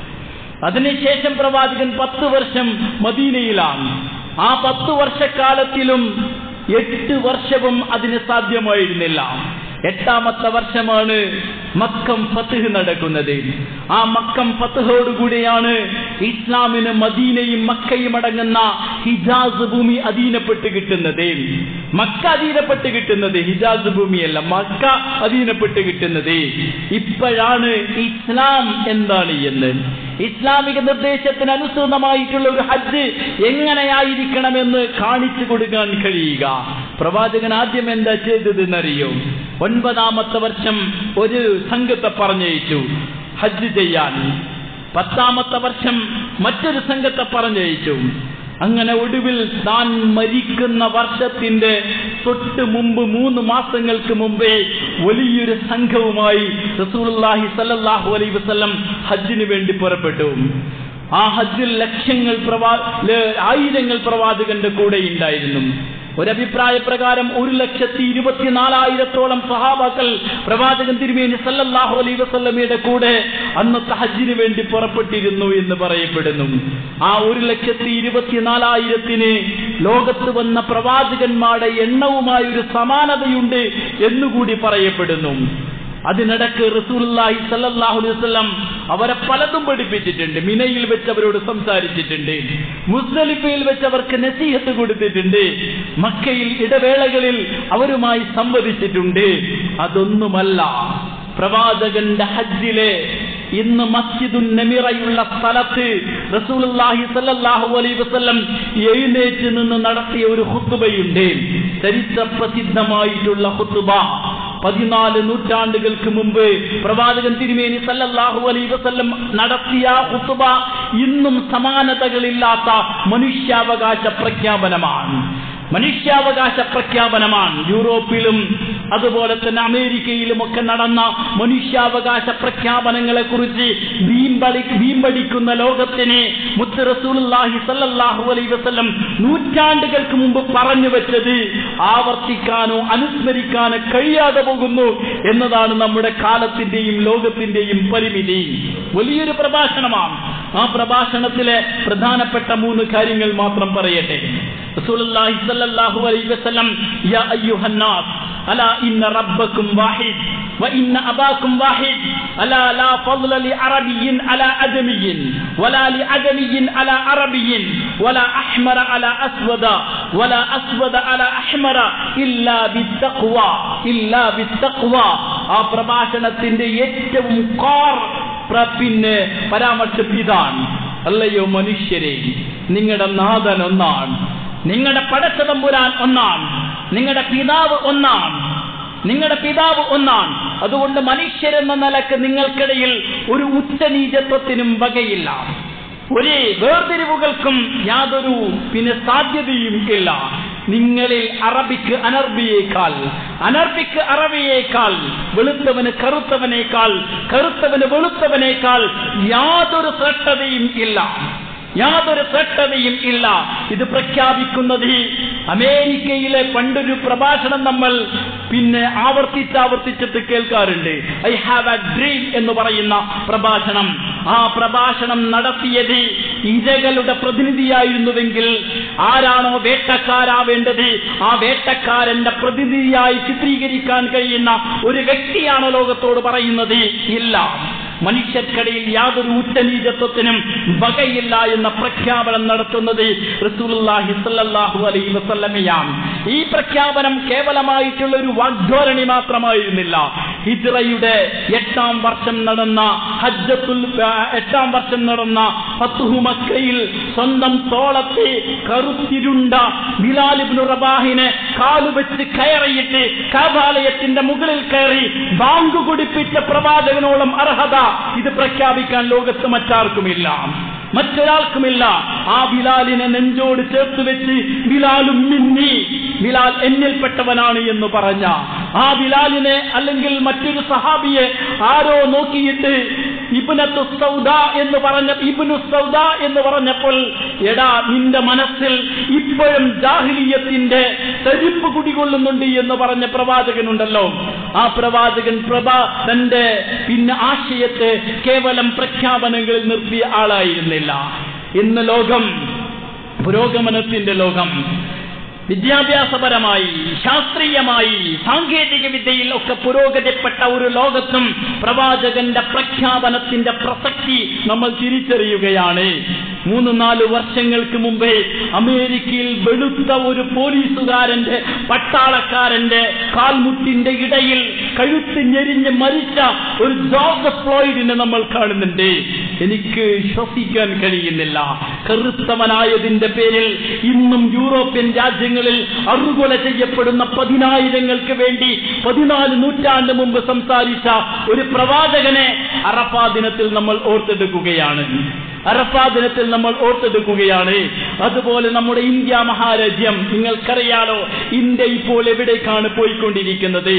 അതിനുശേഷം പ്രവാചകൻ പത്ത് വർഷം മദീനയിലാണ് ആ പത്ത് വർഷക്കാലത്തിലും എട്ട് വർഷവും അതിന് സാധ്യമായിരുന്നില്ല എട്ടാമത്തെ വർഷമാണ് മക്കം ഫത്ത് നടക്കുന്നത് ആ മക്കം ഫത്തോടുകൂടിയാണ് ഇസ്ലാമിന് മദീനയും മക്കയും അടങ്ങുന്ന ഹിജാസ് ഭൂമി അധീനപ്പെട്ട് കിട്ടുന്നത് മക്ക അധീനപ്പെട്ട് കിട്ടുന്നത് ഹിജാസ് ഭൂമിയല്ല മക്ക അധീനപ്പെട്ട് കിട്ടുന്നത് ഇപ്പോഴാണ് ഇസ്ലാം എന്താണ് എന്ന് ഇസ്ലാമിക നിർദ്ദേശത്തിന് അനുസൃതമായിട്ടുള്ള ഒരു ഹജ്ജ് എങ്ങനെയായിരിക്കണമെന്ന് കാണിച്ചു കൊടുക്കാൻ കഴിയുക പ്രവാചകൻ ആദ്യം എന്താ ചെയ്തതെന്നറിയോ ഒൻപതാമത്തെ വർഷം ഒരു സംഘത്തെ പറഞ്ഞയച്ചു ഹജ്ജ് ചെയ്യാൻ പത്താമത്തെ വർഷം മറ്റൊരു സംഘത്തെ പറഞ്ഞയച്ചു അങ്ങനെ ഒടുവിൽ താൻ മരിക്കുന്ന വർഷത്തിന്റെ തൊട്ട് മുമ്പ് മൂന്ന് മാസങ്ങൾക്ക് മുമ്പേ വലിയൊരു സംഘവുമായി റസൂലുള്ളാഹി സല്ലല്ലാഹു അലൈഹി വസല്ലം ഹജ്ജിന് വേണ്ടി പുറപ്പെട്ടു ആ ഹജ്ജിൽ ലക്ഷങ്ങൾ പ്രവാ ആയിരങ്ങൾ പ്രവാചകന്റെ കൂടെ ഉണ്ടായിരുന്നു ഒരഭിപ്രായ പ്രകാരം ഒരു ലക്ഷത്തി ഇരുപത്തിനാലായിരത്തോളം സഹാബാക്കൾ പ്രവാചകൻ തിരുമേനി സല്ലല്ലാഹു അലൈഹി വസല്ലമയുടെ കൂടെ അന്നത്തെ ഹജ്ജിന് വേണ്ടി പുറപ്പെട്ടിരുന്നു എന്ന് പറയപ്പെടുന്നു ആ ഒരു ലക്ഷത്തി ഇരുപത്തിനാലായിരത്തിന് ലോകത്ത് വന്ന പ്രവാചകന്മാരുടെ എണ്ണവുമായി ഒരു സമാനതയുണ്ട് എന്നുകൂടി പറയപ്പെടുന്നു അതിനിടക്ക് റസൂലുള്ളാഹി സല്ലല്ലാഹു അലൈഹി വസല്ലം അവരെ പലതും പഠിപ്പിച്ചിട്ടുണ്ട് മിനയിൽ വെച്ച് അവരോട് സംസാരിച്ചിട്ടുണ്ട് മുസ്ദലിഫയിൽ വെച്ച് അവർക്ക് നസീഹത്ത് കൊടുത്തിട്ടുണ്ട് മക്കയിൽ ഇടവേളകളിൽ അവരുമായി സംവദിച്ചിട്ടുണ്ട് അതൊന്നുമല്ല പ്രവാചകന്റെ ഹജ്ജിലെ ഇന്ന് മസ്ജിദുൻ നമിറയുള്ള സ്ഥലത്ത് റസൂലുള്ളാഹി സല്ലല്ലാഹു അലൈഹി വസല്ലം എഴുന്നേറ്റ് നിന്ന് നടത്തിയ ഒരു ഹുത്തുബയുണ്ട് ചരിത്ര പ്രസിദ്ധമായിട്ടുള്ള ഹുത്തുബ പതിനാല് നൂറ്റാണ്ടുകൾക്ക് മുമ്പ് പ്രവാചകൻ തിരുമേനി സല്ലല്ലാഹു അലൈഹി വസല്ലം നടത്തിയ ഹുത്തുബ ഇന്നും സമാനതകളില്ലാത്ത മനുഷ്യാവകാശ പ്രഖ്യാപനമാണ് മനുഷ്യാവകാശ പ്രഖ്യാപനമാണ് യൂറോപ്പിലും അതുപോലെ തന്നെ അമേരിക്കയിലും ഒക്കെ നടന്ന മനുഷ്യാവകാശ പ്രഖ്യാപനങ്ങളെ കുറിച്ച് വീമ്പടി വീമ്പടിക്കുന്ന ലോകത്തിന് മുത്ത് റസൂലുള്ളാഹി സല്ലല്ലാഹു അലൈഹി വസല്ലം നൂറ്റാണ്ടുകൾക്ക് മുമ്പ് പറഞ്ഞു വെച്ചത് ആവർത്തിക്കാനോ അനുസ്മരിക്കാനോ കഴിയാതെ പോകുന്നു എന്നതാണ് നമ്മുടെ കാലത്തിന്റെയും ലോകത്തിന്റെയും പരിമിതി വലിയൊരു പ്രഭാഷണമാണ് ആ പ്രഭാഷണത്തിലെ പ്രധാനപ്പെട്ട മൂന്ന് കാര്യങ്ങൾ മാത്രം പറയട്ടെ റസൂലുള്ളാഹി സ്വല്ലല്ലാഹു അലൈഹി വസല്ലം യാ അയ്യുഹന്നാസ് അലാ ഇന്ന റബ്ബക്കും വാഹിദ് وإن أباكم واحد ألا لا فضل لعربي على أدمي ولا لأدمي على عربي ولا أحمر على أسود ولا أسود على أحمر إلا بالتقوى إلا بالتقوى ആ പ്രഭാഷണത്തിന്റെ ഏറ്റവും കോർ പിന്നെ പരാമർശം ഇതാണ് അല്ലയോ മനുഷ്യരെ നിങ്ങളുടെ നാഥൻ ഒന്നാണ് നിങ്ങളുടെ പടച്ചതമ്പുരാൻ ഒന്നാണ് നിങ്ങളുടെ പിതാവ് ഒന്നാണ് നിങ്ങളുടെ പിതാവ് ഒന്നാണ് അതുകൊണ്ട് മനുഷ്യരെന്ന നിലക്ക് നിങ്ങൾക്കിടയിൽ ഒരു ഉച്ചനീചത്വത്തിനും വകയില്ല ഒരു വേർതിരിവുകൾക്കും യാതൊരു പിന്നെ സാധ്യതയും ഇല്ല നിങ്ങളിൽ അറബിക്ക് അനർബിയേക്കാൾ അനർബിക്ക് അറബിയേക്കാൾ വെളുത്തവന് കറുത്തവനേക്കാൾ കറുത്തവന് വെളുത്തവനേക്കാൾ യാതൊരു ശ്രദ്ധതയും ഇല്ല യാതൊരു ശ്രദ്ധതയും ഇല്ല ഇത് പ്രഖ്യാപിക്കുന്നത് അമേരിക്കയിലെ പണ്ടൊരു പ്രഭാഷണം നമ്മൾ പിന്നെ ആവർത്തിച്ചാവർത്തിച്ചിട്ട് കേൾക്കാറുണ്ട് ഐ ഹാവ് എ ഡ്രീം എന്ന് പറയുന്ന പ്രഭാഷണം ആ പ്രഭാഷണം നടത്തിയത് ഇരകളുടെ പ്രതിനിധിയായിരുന്നുവെങ്കിൽ ആരാണോ വേട്ടക്കാരാവേണ്ടത് ആ വേട്ടക്കാരന്റെ പ്രതിനിധിയായി ചിത്രീകരിക്കാൻ കഴിയുന്ന ഒരു വ്യക്തിയാണോ ലോകത്തോട് പറയുന്നത് ഇല്ല മനുഷ്യർക്കിടയിൽ യാതൊരു ഉച്ചനീചത്വത്തിനും വകയില്ല എന്ന പ്രഖ്യാപനം നടത്തുന്നത് റസൂലുള്ളാഹി സ്വല്ലല്ലാഹു അലൈഹി വസല്ലമയാണ് ഈ പ്രഖ്യാപനം കേവലമായിട്ടുള്ള ഒരു വാഗ്ധോരണി മാത്രമായിരുന്നില്ല ഹിജ്റയുടെ എട്ടാം വർഷം നടന്ന ഹജ്ജത്തുൽ ആ, എട്ടാം വർഷം നടന്ന ഫത്തുഹു മക്കയിൽ സ്വന്തം തോളത്തെ കറുത്തിരുണ്ട ബിലാൽ ഇബ്നു റബാഹിനെ കാലുവെച്ച് കയറിയിട്ട് കാബാലയത്തിന്റെ മുകളിൽ കയറി ബാങ്ക് കുടിപ്പിച്ച പ്രവാചകനോളം അർഹത ഇത് പ്രഖ്യാപിക്കാൻ ലോകത്ത് മറ്റാർക്കുമില്ല മറ്റൊരാൾക്കുമില്ല ആ ബിലാലിനെ നെഞ്ചോട് ചേർത്ത് വെച്ച് ബിലാലും മിന്നി ബിലാൽ എന്നിൽപ്പെട്ടവനാണ് എന്ന് പറഞ്ഞ ആ ബിലാലിനെ അല്ലെങ്കിൽ മറ്റൊരു സഹാബിയെ ആരോ നോക്കിയിട്ട് ഇബ്നത്തു സൗദ എന്ന് പറഞ്ഞ ഇബ്നു സൗദ എന്ന് പറഞ്ഞപ്പോൾ എടാ നിന്റെ മനസ്സിൽ ഇപ്പോഴും ജാഹിലിയത്തിന്റെ തരിപ്പ് കുടികൊള്ളുന്നുണ്ട് എന്ന് പറഞ്ഞ പ്രവാചകനുണ്ടല്ലോ ആ പ്രവാചകൻ പ്രഭ തന്റെ പിന്നെ ആശയത്തെ കേവലം പ്രഖ്യാപനങ്ങളിൽ നിർത്തിയ ആളായിരുന്നില്ല ഇന്ന് ലോകം പുരോഗമനത്തിന്റെ ലോകം വിദ്യാഭ്യാസപരമായി ശാസ്ത്രീയമായി സാങ്കേതിക വിദ്യയിൽ ഒക്കെ പുരോഗതിപ്പെട്ട ഒരു ലോകത്തും പ്രവാചകന്റെ പ്രഖ്യാപനത്തിന്റെ പ്രസക്തി നമ്മൾ തിരിച്ചറിയുകയാണ് മൂന്ന് നാല് വർഷങ്ങൾക്ക് മുമ്പേ അമേരിക്കയിൽ വെളുത്ത ഒരു പോലീസുകാരന്റെ പട്ടാളക്കാരന്റെ കാൽമുട്ടിന്റെ ഇടയിൽ കഴുത്ത് ഞെരിഞ്ഞ് മരിച്ച ഒരു ജോസഫ് ഫ്ലോയിഡിനെ നമ്മൾ കാണുന്നുണ്ട് എനിക്ക് ശ്വസിക്കാൻ കഴിയുന്നില്ല കറുത്തവനായതിന്റെ പേരിൽ ഇന്നും യൂറോപ്യൻ രാജ്യങ്ങളിൽ അറുകൊല ചെയ്യപ്പെടുന്ന പതിനായിരങ്ങൾക്ക് വേണ്ടി പതിനാല് നൂറ്റാണ്ട് മുമ്പ് സംസാരിച്ച ഒരു പ്രവാചകനെ അറഫാ ദിനത്തിൽ നമ്മൾ ഓർത്തെടുക്കുകയാണ് അറഫാ ദിനത്തിൽ നമ്മൾ ഓർത്തെടുക്കുകയാണ് അതുപോലെ നമ്മുടെ ഇന്ത്യ മഹാരാജ്യം നിങ്ങൾക്കറിയാലോ ഇന്ത്യ ഇപ്പോൾ എവിടേക്കാണ് പോയിക്കൊണ്ടിരിക്കുന്നത്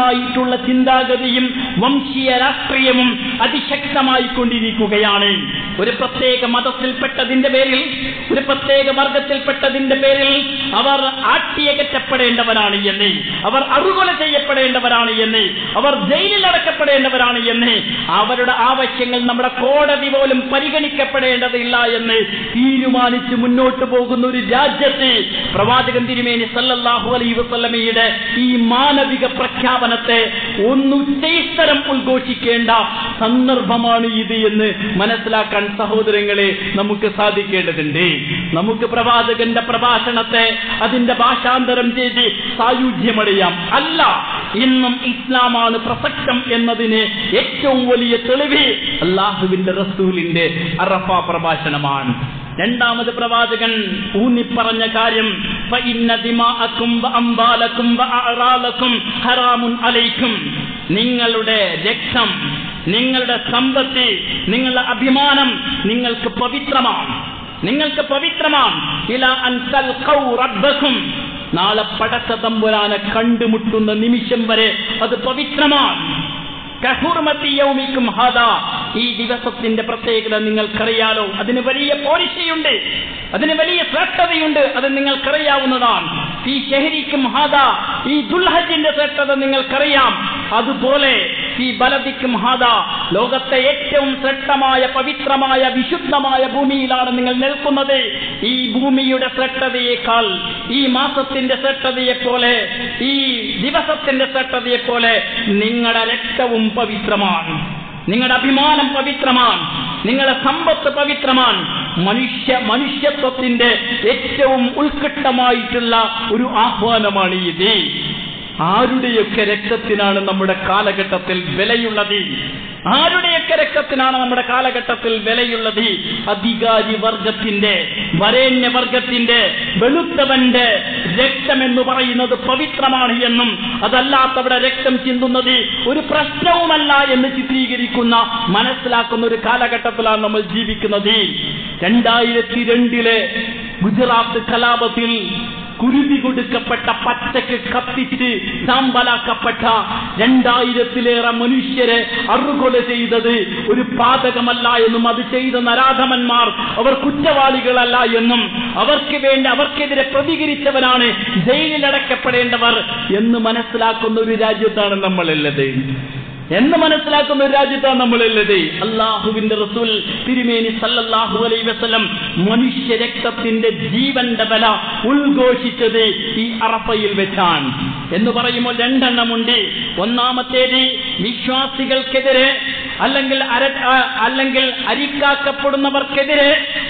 വംശീയമായിട്ടുള്ള ചിന്താഗതിയും വംശീയ രാഷ്ട്രീയവും അതിശക്തമായി കൊണ്ടിരിക്കുകയാണ് ഒരു പ്രത്യേക മതത്തിൽപ്പെട്ടതിന്റെ പേരിൽ ഒരു പ്രത്യേക വർഗത്തിൽപ്പെട്ടതിന്റെ പേരിൽ അവർ ആട്ടിയകറ്റപ്പെടേണ്ടവരാണ് എന്ന് അവർ അറുകൊല ചെയ്യപ്പെടേണ്ടവരാണ് എന്ന് അവർ ജയിലിൽ അടക്കപ്പെടേണ്ടവരാണ് എന്ന് അവരുടെ ആവശ്യങ്ങൾ നമ്മുടെ കോടതി പോലും പരിഗണിക്കപ്പെടേണ്ടതില്ല എന്ന് തീരുമാനിച്ച് മുന്നോട്ട് പോകുന്ന ഒരു രാജ്യത്ത് പ്രവാചകൻ തിരുമേനി സല്ലല്ലാഹു അലൈഹി വസല്ലമയുടെ ഈ മാനവിക പ്രഖ്യാപനത്തെ ഒന്ന് ഉച്ചൈസ്തരം ഉദ്ഘോഷിക്കേണ്ട സന്ദർഭമാണ് ഇത് എന്ന് മനസ്സിലാക്കാൻ സഹോദരങ്ങളെ നമുക്ക് സാധിക്കേണ്ടതുണ്ട് നമുക്ക് പ്രവാചകന്റെ പ്രഭാഷണത്തെ അതിന്റെ ഭാഷാന്തരം ചെയ്ത് സായുജ്യമടയാം അല്ല ഇന്നും ഇസ്ലാമാണ് പ്രസക്തം എന്നതിന് ഏറ്റവും വലിയ തെളിവ് അള്ളാഹുവിന്റെ റസൂലിന്റെ അറഫ പ്രഭാഷണമാണ് രണ്ടാമത് പ്രവാചകൻ ഊന്നിപ്പറഞ്ഞ കാര്യം ഫഇന്ന ദിമാഅക്കും വഅംവാലക്കും വഅറാലക്കും ഹറാമുൻ അലൈക്കും നിങ്ങളുടെ രക്തം നിങ്ങളുടെ സമ്പത്ത് നിങ്ങളുടെ അഭിമാനം നിങ്ങൾക്ക് പവിത്രമാണ് നിങ്ങൾക്ക് പവിത്രമാണ് ഇല അൻ തൽഖൗ റബ്ബക്കും നാളെ പടച്ച തമ്പുരാനെ കണ്ടുമുട്ടുന്ന നിമിഷം വരെ അത് പവിത്രമാണ് കഹുർമത്തി യൗമിക്കും ഹാദാ ഈ ദിവസത്തിന്റെ പ്രത്യേകത നിങ്ങൾക്കറിയാലോ അതിന് വലിയ പോളിശയുണ്ട് അതിന് വലിയ ശ്രേഷ്ഠതയുണ്ട് അത് നിങ്ങൾക്കറിയാവുന്നതാണ് ഈ ഷഹരിക്കും ഹാദാ ഈ ദുൽഹജിന്റെ ശ്രേഷ്ഠത നിങ്ങൾക്കറിയാം അതുപോലെ ഈ ബലദിക്കും ഹാദാ ലോകത്തെ ഏറ്റവും ശ്രേഷ്ഠമായ പവിത്രമായ വിശുദ്ധമായ ഭൂമിയിലാണ് നിങ്ങൾ നിൽക്കുന്നത് ഈ ഭൂമിയുടെ ശ്രേഷ്ഠതയേക്കാൾ ഈ മാസത്തിന്റെ ശ്രേഷ്ഠതയെ പോലെ ഈ ദിവസത്തിന്റെ ശ്രേഷ്ഠതയെ പോലെ നിങ്ങളുടെ രക്തവും പവിത്രമാണ് നിങ്ങളുടെ അഭിമാനം പവിത്രമാണ് നിങ്ങളുടെ സമ്പത്ത് പവിത്രമാണ് മനുഷ്യ മനുഷ്യത്വത്തിന്റെ ഏറ്റവും ഉത്കൃഷ്ടമായിട്ടുള്ള ഒരു ആഹ്വാനമാണ് ഇത് ആരുടെയൊക്കെ രക്തത്തിനാണ് നമ്മുടെ കാലഘട്ടത്തിൽ വിലയുള്ളത് ആരുടെയൊക്കെ രക്തത്തിനാണ് നമ്മുടെ കാലഘട്ടത്തിൽ വിലയുള്ളത് അധികാരി വർഗത്തിന്റെ വരേണ്യ വർഗത്തിന്റെ വെളുത്തവന്റെ രക്തമെന്ന് പറയുന്നത് പവിത്രമാണ് എന്നും അതല്ലാത്തവിടെ രക്തം ചിന്തുന്നത് ഒരു പ്രശ്നവുമല്ല എന്ന് ചിത്രീകരിക്കുന്ന മനസ്സിലാക്കുന്ന ഒരു കാലഘട്ടത്തിലാണ് നമ്മൾ ജീവിക്കുന്നത് രണ്ടായിരത്തി രണ്ടിലെ ഗുജറാത്ത് കലാപത്തിൽ കുരുതി കൊടുക്കപ്പെട്ട പച്ചക്ക് കത്തിച്ച് സാമ്പലാക്കപ്പെട്ട രണ്ടായിരത്തിലേറെ മനുഷ്യരെ അറുകൊല ചെയ്തത് ഒരു പാതകമല്ല എന്നും അത് ചെയ്ത നരാധമന്മാർ അവർ കുറ്റവാളികളല്ല എന്നും അവർക്ക് വേണ്ടി അവർക്കെതിരെ പ്രതികരിച്ചവരാണ് ജയിലിലടക്കപ്പെടേണ്ടവർ എന്ന് മനസ്സിലാക്കുന്ന ഒരു രാജ്യത്താണ് നമ്മളുള്ളത് എന്ന് മനസ്സിലാക്കുന്ന ഒരു രാജ്യത്താണ് നമ്മളുള്ളത് അള്ളാഹുവിന്റെ റസൂൽ തിരുമേനി സല്ലല്ലാഹു അലൈ വസല്ലം മനുഷ്യ രക്തത്തിന്റെ ജീവന്റെ ബല ഉദ്ഘോഷിച്ചത് ഈ അറഫയിൽ വെച്ചാണ് എന്ന് പറയുമ്പോൾ രണ്ടെണ്ണമുണ്ട് ഒന്നാമത്തേത് വിശ്വാസികൾക്കെതിരെ അല്ലെങ്കിൽ അര ആ- അല്ലെങ്കിൽ അരിക്കാക്കപ്പെടുന്നവർക്കെതിരെ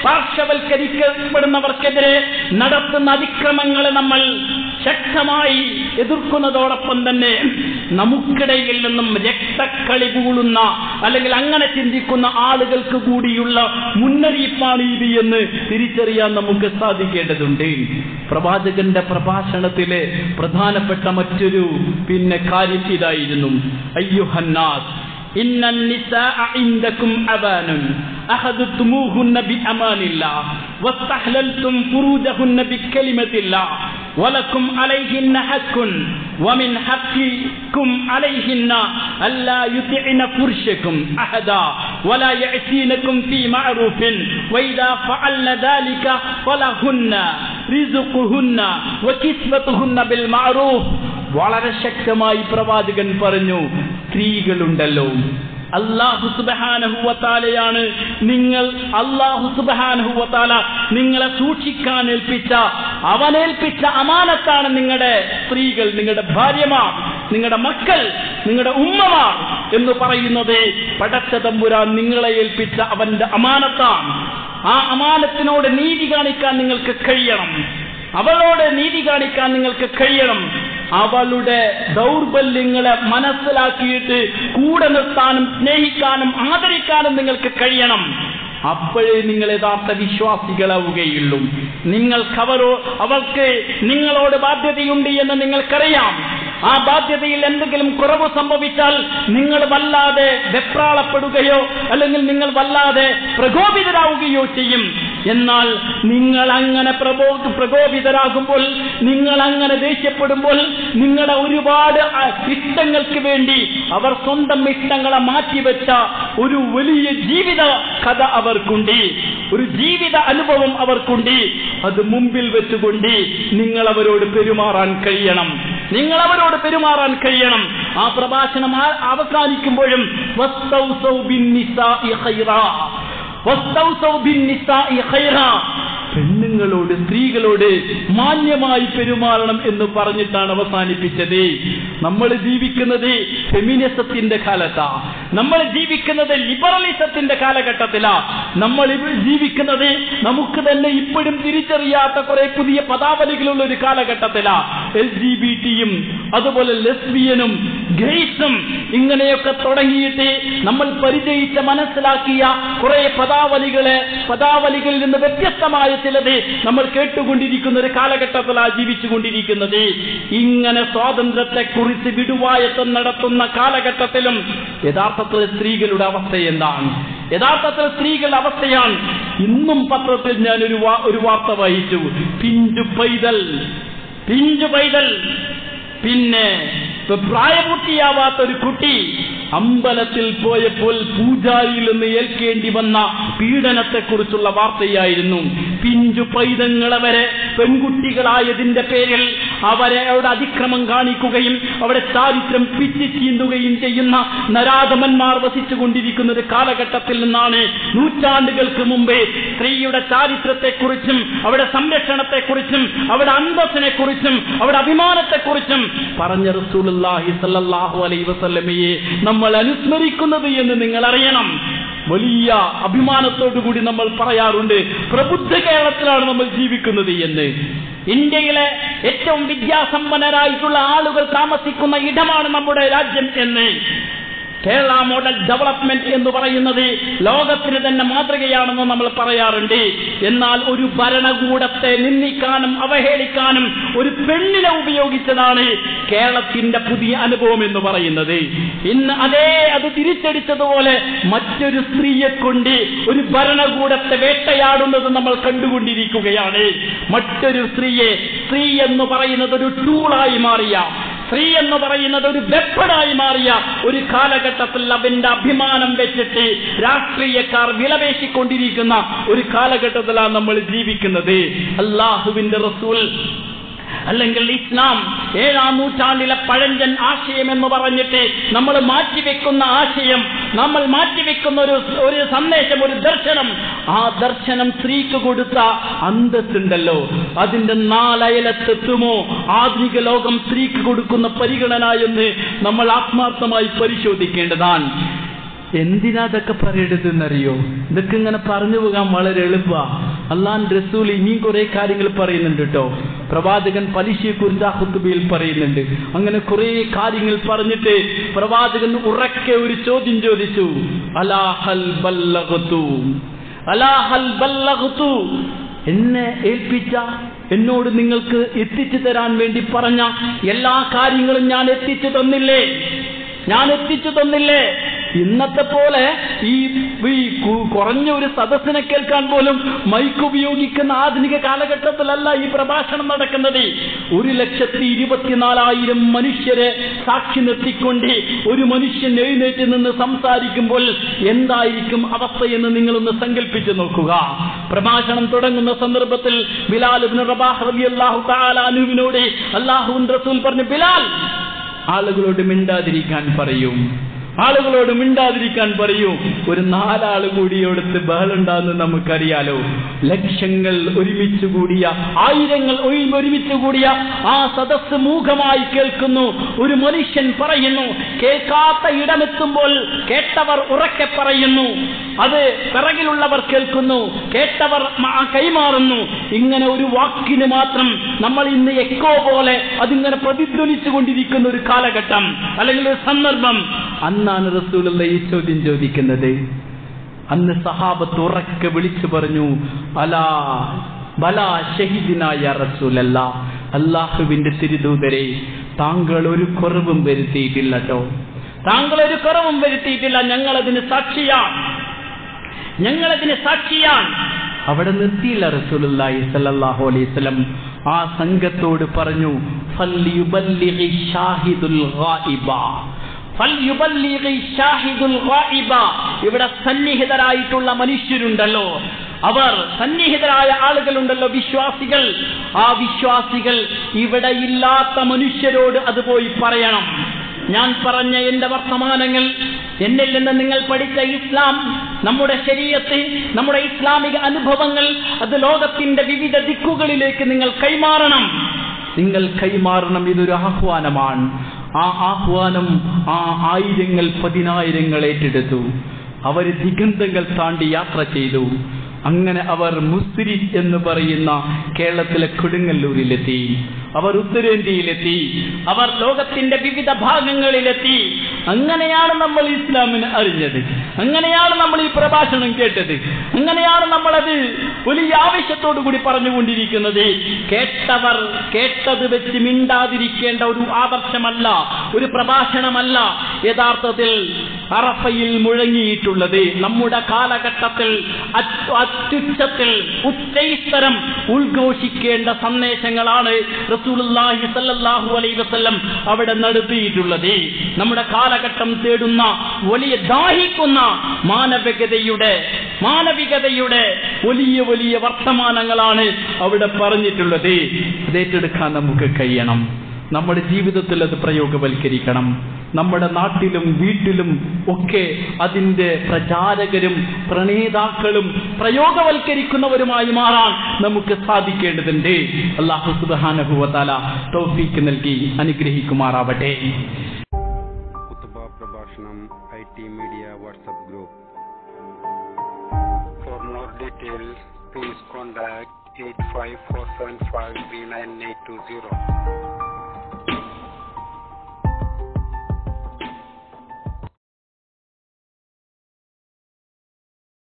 പാർശ്വവൽക്കരിക്കപ്പെടുന്നവർക്കെതിരെ നടത്തുന്ന അതിക്രമങ്ങളെ നമ്മൾ ശക്തമായി എതിർക്കുന്നതോടൊപ്പം തന്നെ നമുക്കിടയിൽ നിന്നും രക്തക്കളി പൂളുന്ന അല്ലെങ്കിൽ അങ്ങനെ ചിന്തിക്കുന്ന ആളുകൾക്ക് കൂടിയുള്ള മുന്നറിയിപ്പാണ് ഇത് എന്ന് തിരിച്ചറിയാൻ നമുക്ക് സാധിക്കേണ്ടതുണ്ട് പ്രവാചകന്റെ പ്രഭാഷണത്തിലെ പ്രധാനപ്പെട്ട മറ്റൊരു പിന്നെ കാര്യം ഇതായിരുന്നു അയ്യുഹന്നാസ് إن النساء عندكم أبان أخذتموهن بأمان الله واستحللتم فروجهن بكلمة الله ولكم عليهن حق ومن حقكم عليهن ألا يطعن فرشكم أحدا ولا يعصينكم في معروف وإذا فعلن ذلك فلهن رزقهن وكسوتهن بالمعروف വളരെ ശക്തമായി പ്രവാചകൻ പറഞ്ഞു സ്ത്രീകളുണ്ടല്ലോ അള്ളാഹു സുബഹാനഹുവത്താലയാണ് നിങ്ങൾ അള്ളാഹു സുബഹാനഹുവത്താല നിങ്ങളെ സൂക്ഷിക്കാൻ ഏൽപ്പിച്ച അവനേൽപ്പിച്ച അമാനത്താണ് നിങ്ങളുടെ സ്ത്രീകൾ നിങ്ങളുടെ ഭാര്യമാർ നിങ്ങളുടെ മക്കൾ നിങ്ങളുടെ ഉമ്മമാർ എന്ന് പറയുന്നത് പടച്ച തമ്പുരാൻ നിങ്ങളെ ഏൽപ്പിച്ച അവന്റെ അമാനത്താണ് ആ അമാനത്തിനോട് നീതി കാണിക്കാൻ നിങ്ങൾക്ക് കഴിയണം അവളോട് നീതി കാണിക്കാൻ നിങ്ങൾക്ക് കഴിയണം അവളുടെ ദൗർബല്യങ്ങളെ മനസ്സിലാക്കിയിട്ട് കൂടെ നിർത്താനും സ്നേഹിക്കാനും ആദരിക്കാനും നിങ്ങൾക്ക് കഴിയണം അപ്പോഴേ നിങ്ങൾ യഥാർത്ഥ വിശ്വാസികളാവുകയുള്ളൂ നിങ്ങൾക്ക് അവരോ അവൾക്ക് നിങ്ങളോട് ബാധ്യതയുണ്ട് എന്ന് നിങ്ങൾക്കറിയാം ആ ബാധ്യതയിൽ എന്തെങ്കിലും കുറവ് സംഭവിച്ചാൽ നിങ്ങൾ വല്ലാതെ വെപ്രാളപ്പെടുകയോ അല്ലെങ്കിൽ നിങ്ങൾ വല്ലാതെ പ്രകോപിതരാവുകയോ ചെയ്യും എന്നാൽ നിങ്ങൾ അങ്ങനെ പ്രബോ പ്രകോപിതരാകുമ്പോൾ നിങ്ങൾ അങ്ങനെ ദേഷ്യപ്പെടുമ്പോൾ നിങ്ങളുടെ ഒരുപാട് ആ, ഇഷ്ടങ്ങൾക്ക് വേണ്ടി അവർ സ്വന്തം ഇഷ്ടങ്ങളെ മാറ്റിവെച്ച ഒരു വലിയ ജീവിത കഥ അവർക്കുണ്ട് ഒരു ജീവിത അനുഭവം അവർക്കുണ്ട് അത് മുമ്പിൽ വെച്ചുകൊണ്ട് നിങ്ങൾ അവരോട് പെരുമാറാൻ കഴിയണം നിങ്ങൾ അവരോട് പെരുമാറാൻ കഴിയണം ആ പ്രഭാഷണം ആ- അവസാനിക്കുമ്പോഴും വസ്തൗസൗ ബിന്നിസാഇ ഖൈറാ. വസ്തൗസൗ ബിന്നിസാഇ ഖൈറാ. പെണ്ണുങ്ങളോട് സ്ത്രീകളോട് മാന്യമായി പെരുമാറണം എന്ന് പറഞ്ഞിട്ടാണ് അവസാനിപ്പിച്ചത് നമ്മൾ ജീവിക്കുന്നത് ഫെമിനിസത്തിന്റെ കാലത്താ നമ്മൾ ജീവിക്കുന്നത് ലിബറലിസത്തിന്റെ കാലഘട്ടത്തിലാ നമ്മൾ ഇവ- ജീവിക്കുന്നത് നമുക്ക് തന്നെ ഇപ്പോഴും തിരിച്ചറിയാത്ത കുറെ പുതിയ പദാവലികളുള്ള ഒരു കാലഘട്ടത്തിലാ എൽ ജി ബി ടിയും അതുപോലെ ലെസ്ബിയനും ഗെയ്സും ഇങ്ങനെയൊക്കെ തുടങ്ങിയിട്ട് നമ്മൾ പരിചയിച്ച മനസ്സിലാക്കിയ കുറെ പദാവലികളെ പദാവലികളിൽ നിന്ന് വ്യത്യസ്തമായ ചിലത് നമ്മൾ കേട്ടുകൊണ്ടിരിക്കുന്ന ഒരു കാലഘട്ടത്തിലാണ് ജീവിച്ചുകൊണ്ടിരിക്കുന്നത് ഇങ്ങനെ സ്വാതന്ത്ര്യത്തെ കുറിച്ച് വിടുവായത്തം നടത്തുന്ന കാലഘട്ടത്തിലും യഥാർത്ഥത്തിൽ സ്ത്രീകളുടെ അവസ്ഥ എന്താണ് യഥാർത്ഥത്തിൽ സ്ത്രീകളുടെ അവസ്ഥയാണ് ഇന്നും പത്രത്തിൽ ഞാൻ ഒരു വാ- ഒരു വാർത്ത വായിച്ചു പിഞ്ചു പൈതൽ പിഞ്ചു പൈതൽ പിന്നെ ഇപ്പൊ പ്രായപൂർത്തിയാവാത്ത ഒരു കുട്ടി അമ്പലത്തിൽ പോയപ്പോൾ പൂജാരിയിൽ നിന്ന് ഏൽക്കേണ്ടി വന്ന പീഡനത്തെക്കുറിച്ചുള്ള വാർത്തയായിരുന്നു പിഞ്ചു പൈതങ്ങളെ വരെ പെൺകുട്ടികളായതിന്റെ പേരിൽ അവരെ അവിടെ അതിക്രമം കാണിക്കുകയും അവിടെ ചാരിത്രം പിച്ചി ചീന്തുകയും ചെയ്യുന്ന നരാധമന്മാർ വസിച്ചുകൊണ്ടിരിക്കുന്ന ഒരു കാലഘട്ടത്തിൽ നിന്നാണ് നൂറ്റാണ്ടുകൾക്ക് മുമ്പേ സ്ത്രീയുടെ ചാരിത്രത്തെക്കുറിച്ചും അവിടെ സംരക്ഷണത്തെക്കുറിച്ചും അവിടെ അന്തസ്സിനെ കുറിച്ചും അവിടെ അഭിമാനത്തെക്കുറിച്ചും പറഞ്ഞ റസൂലുള്ളാഹി സല്ലല്ലാഹു അലൈഹി വസല്ലമയെ നമ്മൾ അനുസ്മരിക്കുന്നത് എന്ന് നിങ്ങൾ അറിയണം വലിയ അഭിമാനത്തോടു കൂടി നമ്മൾ പറയാറുണ്ട് പ്രബുദ്ധ കേരളത്തിലാണ് നമ്മൾ ജീവിക്കുന്നത് എന്ന് ഇന്ത്യയിലെ ഏറ്റവും വിദ്യാസമ്പന്നരായിട്ടുള്ള ആളുകൾ താമസിക്കുന്ന ഇടമാണ് നമ്മുടെ രാജ്യം എന്ന് കേരള മോഡൽ ഡെവലപ്മെന്റ് എന്ന് പറയുന്നത് ലോകത്തിന് തന്നെ മാതൃകയാണെന്ന് നമ്മൾ പറയാറുണ്ട് എന്നാൽ ഒരു ഭരണകൂടത്തെ നിന്ദിക്കാനും അവഹേളിക്കാനും ഒരു പെണ്ണിനെ ഉപയോഗിച്ചതാണ് കേരളത്തിന്റെ പുതിയ അനുഭവം എന്ന് പറയുന്നത് ഇന്ന് അതേ അത് തിരിച്ചടിച്ചതുപോലെ മറ്റൊരു സ്ത്രീയെ കൊണ്ട് ഒരു ഭരണകൂടത്തെ വേട്ടയാടുന്നത് നമ്മൾ കണ്ടുകൊണ്ടിരിക്കുകയാണ് മറ്റൊരു സ്ത്രീയെ സ്ത്രീ എന്ന് പറയുന്നത് ഒരു ടൂളായി മാറിയ സ്ത്രീ എന്ന് പറയുന്നത് ഒരു വെപ്പണായി മാറിയ ഒരു കാലഘട്ടത്തിൽ അവന്റെ അഭിമാനം വെച്ചിട്ട് രാഷ്ട്രീയക്കാർ വിലപേശിക്കൊണ്ടിരിക്കുന്ന ഒരു കാലഘട്ടത്തിലാണ് നമ്മൾ ജീവിക്കുന്നത് അള്ളാഹുവിന്റെ റസൂൽ അല്ലെങ്കിൽ ഇസ്ലാം ഏഴാം നൂറ്റാണ്ടിലെ പഴഞ്ചൻ ആശയം എന്ന് പറഞ്ഞിട്ട് നമ്മൾ മാറ്റിവെക്കുന്ന ആശയം നമ്മൾ മാറ്റിവെക്കുന്ന ഒരു ഒരു സന്ദേശം ഒരു ദർശനം ആ ദർശനം സ്ത്രീക്ക് കൊടുത്ത അന്തസ്സുണ്ടല്ലോ അതിന്റെ നാലയലത്തെത്തുമോ ആധുനിക ലോകം സ്ത്രീക്ക് കൊടുക്കുന്ന പരിഗണന എന്ന് നമ്മൾ ആത്മാർത്ഥമായി പരിശോധിക്കേണ്ടതാണ് എന്തിനാ ഇതൊക്കെ പറയരുതെന്നറിയോ ഇതൊക്കെ ഇങ്ങനെ പറഞ്ഞു പോകാൻ വളരെ എളുപ്പ അള്ളാൻ റസൂൽ ഇനിയും കുറെ കാര്യങ്ങൾ പറയുന്നുണ്ട് കേട്ടോ പ്രവാചകൻ പലിശയെ കുറിച്ച് ആ ഹുത്തുബയിൽ പറയുന്നുണ്ട് അങ്ങനെ കുറെ കാര്യങ്ങൾ പറഞ്ഞിട്ട് പ്രവാചകൻ ഉറക്കെ ഒരു ചോദ്യം ചോദിച്ചു അലാഹൽ ബല്ലഗതു അലാഹൽ ബല്ലഗതു എന്നെ ഏൽപ്പിച്ച എന്നോട് നിങ്ങൾക്ക് എത്തിച്ചു തരാൻ വേണ്ടി പറഞ്ഞ എല്ലാ കാര്യങ്ങളും ഞാൻ എത്തിച്ചു തന്നില്ലേ ഞാൻ എത്തിച്ചു തന്നില്ലേ ഇന്നത്തെ പോലെ ഈ ഈ കു- കുറഞ്ഞ ഒരു സദസ്സിനെ കേൾക്കാൻ പോലും മൈക്ക് ഉപയോഗിക്കുന്ന ആധുനിക കാലഘട്ടത്തിലല്ല ഈ പ്രഭാഷണം നടക്കുന്നത് ഒരു ലക്ഷത്തി ഇരുപത്തിനാലായിരം മനുഷ്യരെ സാക്ഷി നിർത്തിക്കൊണ്ട് ഒരു മനുഷ്യൻ എഴുന്നേറ്റ് നിന്ന് സംസാരിക്കുമ്പോൾ എന്തായിരിക്കും അവസ്ഥയെന്ന് നിങ്ങളൊന്ന് സങ്കല്പിച്ചു നോക്കുക പ്രഭാഷണം തുടങ്ങുന്ന സന്ദർഭത്തിൽ ബിലാൽ ഇബ്നു റബാഹ് റളിയല്ലാഹു തആല അൻഹുവിനോട് അല്ലാഹുവിൻ റസൂൽ പറഞ്ഞു ബിലാൽ ആളുകളോട് മിണ്ടാതിരിക്കാൻ പറയും ആളുകളോട് മിണ്ടാതിരിക്കാൻ പറയൂ ഒരു നാലാള് കൂടിയോടത്ത് ബഹളുണ്ടാന്ന് നമുക്കറിയാലോ ലക്ഷങ്ങൾ ഒരുമിച്ച് കൂടിയ ആയിരങ്ങൾ ഒഴി- ഒരുമിച്ച് കൂടിയ ആ സദസ് മൂഖമായി കേൾക്കുന്നു ഒരു മനുഷ്യൻ പറയുന്നു കേൾക്കാത്ത ഇടമെത്തുമ്പോൾ കേട്ടവർ ഉറക്കെ പറയുന്നു അത് പിറകിലുള്ളവർ കേൾക്കുന്നു കേട്ടവർ മ- കൈമാറുന്നു ഇങ്ങനെ ഒരു വാക്കിന് മാത്രം നമ്മൾ ഇന്ന് എക്കോ പോലെ അതിങ്ങനെ പ്രതിധ്വനിച്ചു കൊണ്ടിരിക്കുന്ന ഒരു കാലഘട്ടം അല്ലെങ്കിൽ ഒരു സന്ദർഭം അന്നാണ് റസൂലുള്ള ഈ ചോദ്യം ചോദിക്കുന്നത് അന്ന് സഹാബത്ത് ഉറക്കെ വിളിച്ചു പറഞ്ഞു അലാ ബലാ ഷഹിദിനായ റസൂലല്ല അള്ളാഹുവിന്റെ തിരുദൂതരെ താങ്കൾ ഒരു കുറവും വരുത്തിയിട്ടില്ല കേട്ടോ താങ്കൾ ഒരു കുറവും വരുത്തിയിട്ടില്ല ഞങ്ങളതിന് സാക്ഷിയാണ് ഞങ്ങളതിന് സാക്ഷിയാണ് അവിടെ നിർത്തിയില്ല റസൂലുള്ളാഹി സല്ലല്ലാഹു അലൈഹി വസല്ലം ആ സംഘത്തോട് പറഞ്ഞു ഫൽയുബല്ലിഗി ഷാഹിദുൽ ഗായിബ ഫൽയുബല്ലിഗി ഷാഹിദുൽ ഗായിബ ഇവിടെ സന്നിഹിതരായിട്ടുള്ള മനുഷ്യരുണ്ടല്ലോ അവർ സന്നിഹിതരായ ആളുകളുണ്ടല്ലോ വിശ്വാസികൾ ആ വിശ്വാസികൾ ഇവിടെ ഇല്ലാത്ത മനുഷ്യരോട് അത് പോയി പറയണം ഞാൻ പറഞ്ഞ എന്റെ വർത്തമാനങ്ങൾ എന്നിൽ നിന്ന് നിങ്ങൾ പഠിച്ച ഇസ്ലാം നമ്മുടെ ശരീരത്തിൽ നമ്മുടെ ഇസ്ലാമിക അനുഭവങ്ങൾ അത് ലോകത്തിന്റെ വിവിധ ദിക്കുകളിലേക്ക് നിങ്ങൾ കൈമാറണം നിങ്ങൾ കൈമാറണം ഇതൊരു ആഹ്വാനമാണ് ആ ആഹ്വാനം ആ ആയിരങ്ങൾ പതിനായിരങ്ങൾ ഏറ്റെടുത്തു അവർ ദിഗന്ധങ്ങൾ താണ്ടി യാത്ര ചെയ്തു അങ്ങനെ അവർ മുസ്തിരി എന്ന് പറയുന്ന കേരളത്തിലെ കൊടുങ്ങല്ലൂരിലെത്തി അവർ ഉത്തരേന്ത്യയിലെത്തി അവർ ലോകത്തിന്റെ വിവിധ ഭാഗങ്ങളിലെത്തി അങ്ങനെയാണ് നമ്മൾ ഇസ്ലാമിനെ അറിഞ്ഞത് അങ്ങനെയാണ് നമ്മൾ ഈ പ്രഭാഷണം കേട്ടത് അങ്ങനെയാണ് നമ്മളത് വലിയ ആവശ്യത്തോടു കൂടി പറഞ്ഞുകൊണ്ടിരിക്കുന്നത് കേട്ടവർ കേട്ടത് വെച്ച് മിണ്ടാതിരിക്കേണ്ട ഒരു ആദർശമല്ല ഒരു പ്രഭാഷണമല്ല യഥാർത്ഥത്തിൽ അറഫയിൽ മുഴങ്ങിയിട്ടുള്ളത് നമ്മുടെ കാലഘട്ടത്തിൽ അത്യുച്ചത്തിൽ ഉച്ചൈസ്തരം ഉദ്ഘോഷിക്കേണ്ട സന്ദേശങ്ങളാണ് റസൂലുള്ളാഹി സല്ലല്ലാഹു അലൈഹി വസല്ലം അവിടെ നടത്തിയിട്ടുള്ളത് നമ്മുടെ കാലഘട്ടം തേടുന്ന വലിയ ദാഹിക്കുന്ന മാനവികതയുടെ മാനവികതയുടെ വലിയ വലിയ വർത്തമാനങ്ങളാണ് അവിടെ പറഞ്ഞിട്ടുള്ളത് അത് ഏറ്റെടുക്കാൻ നമുക്ക് കഴിയണം നമ്മുടെ ജീവിതത്തിൽ അത് പ്രയോഗവൽക്കരിക്കണം നമ്മുടെ നാട്ടിലും വീട്ടിലും ഒക്കെ അതിന്റെ പ്രചാരകരും പ്രണേതാക്കളും പ്രയോഗവൽക്കരിക്കുന്നവരുമായി മാറാൻ നമുക്ക് സാധിക്കേണ്ടതുണ്ട് അള്ളാഹു സുബാനഹുവല തൗഫീക്ക് നൽകി അനുഗ്രഹിക്കുമാറാവട്ടെ കുത്തുബ പ്രഭാഷണം I T media WhatsApp group for more details please contact eight five four seven five three nine eight two zero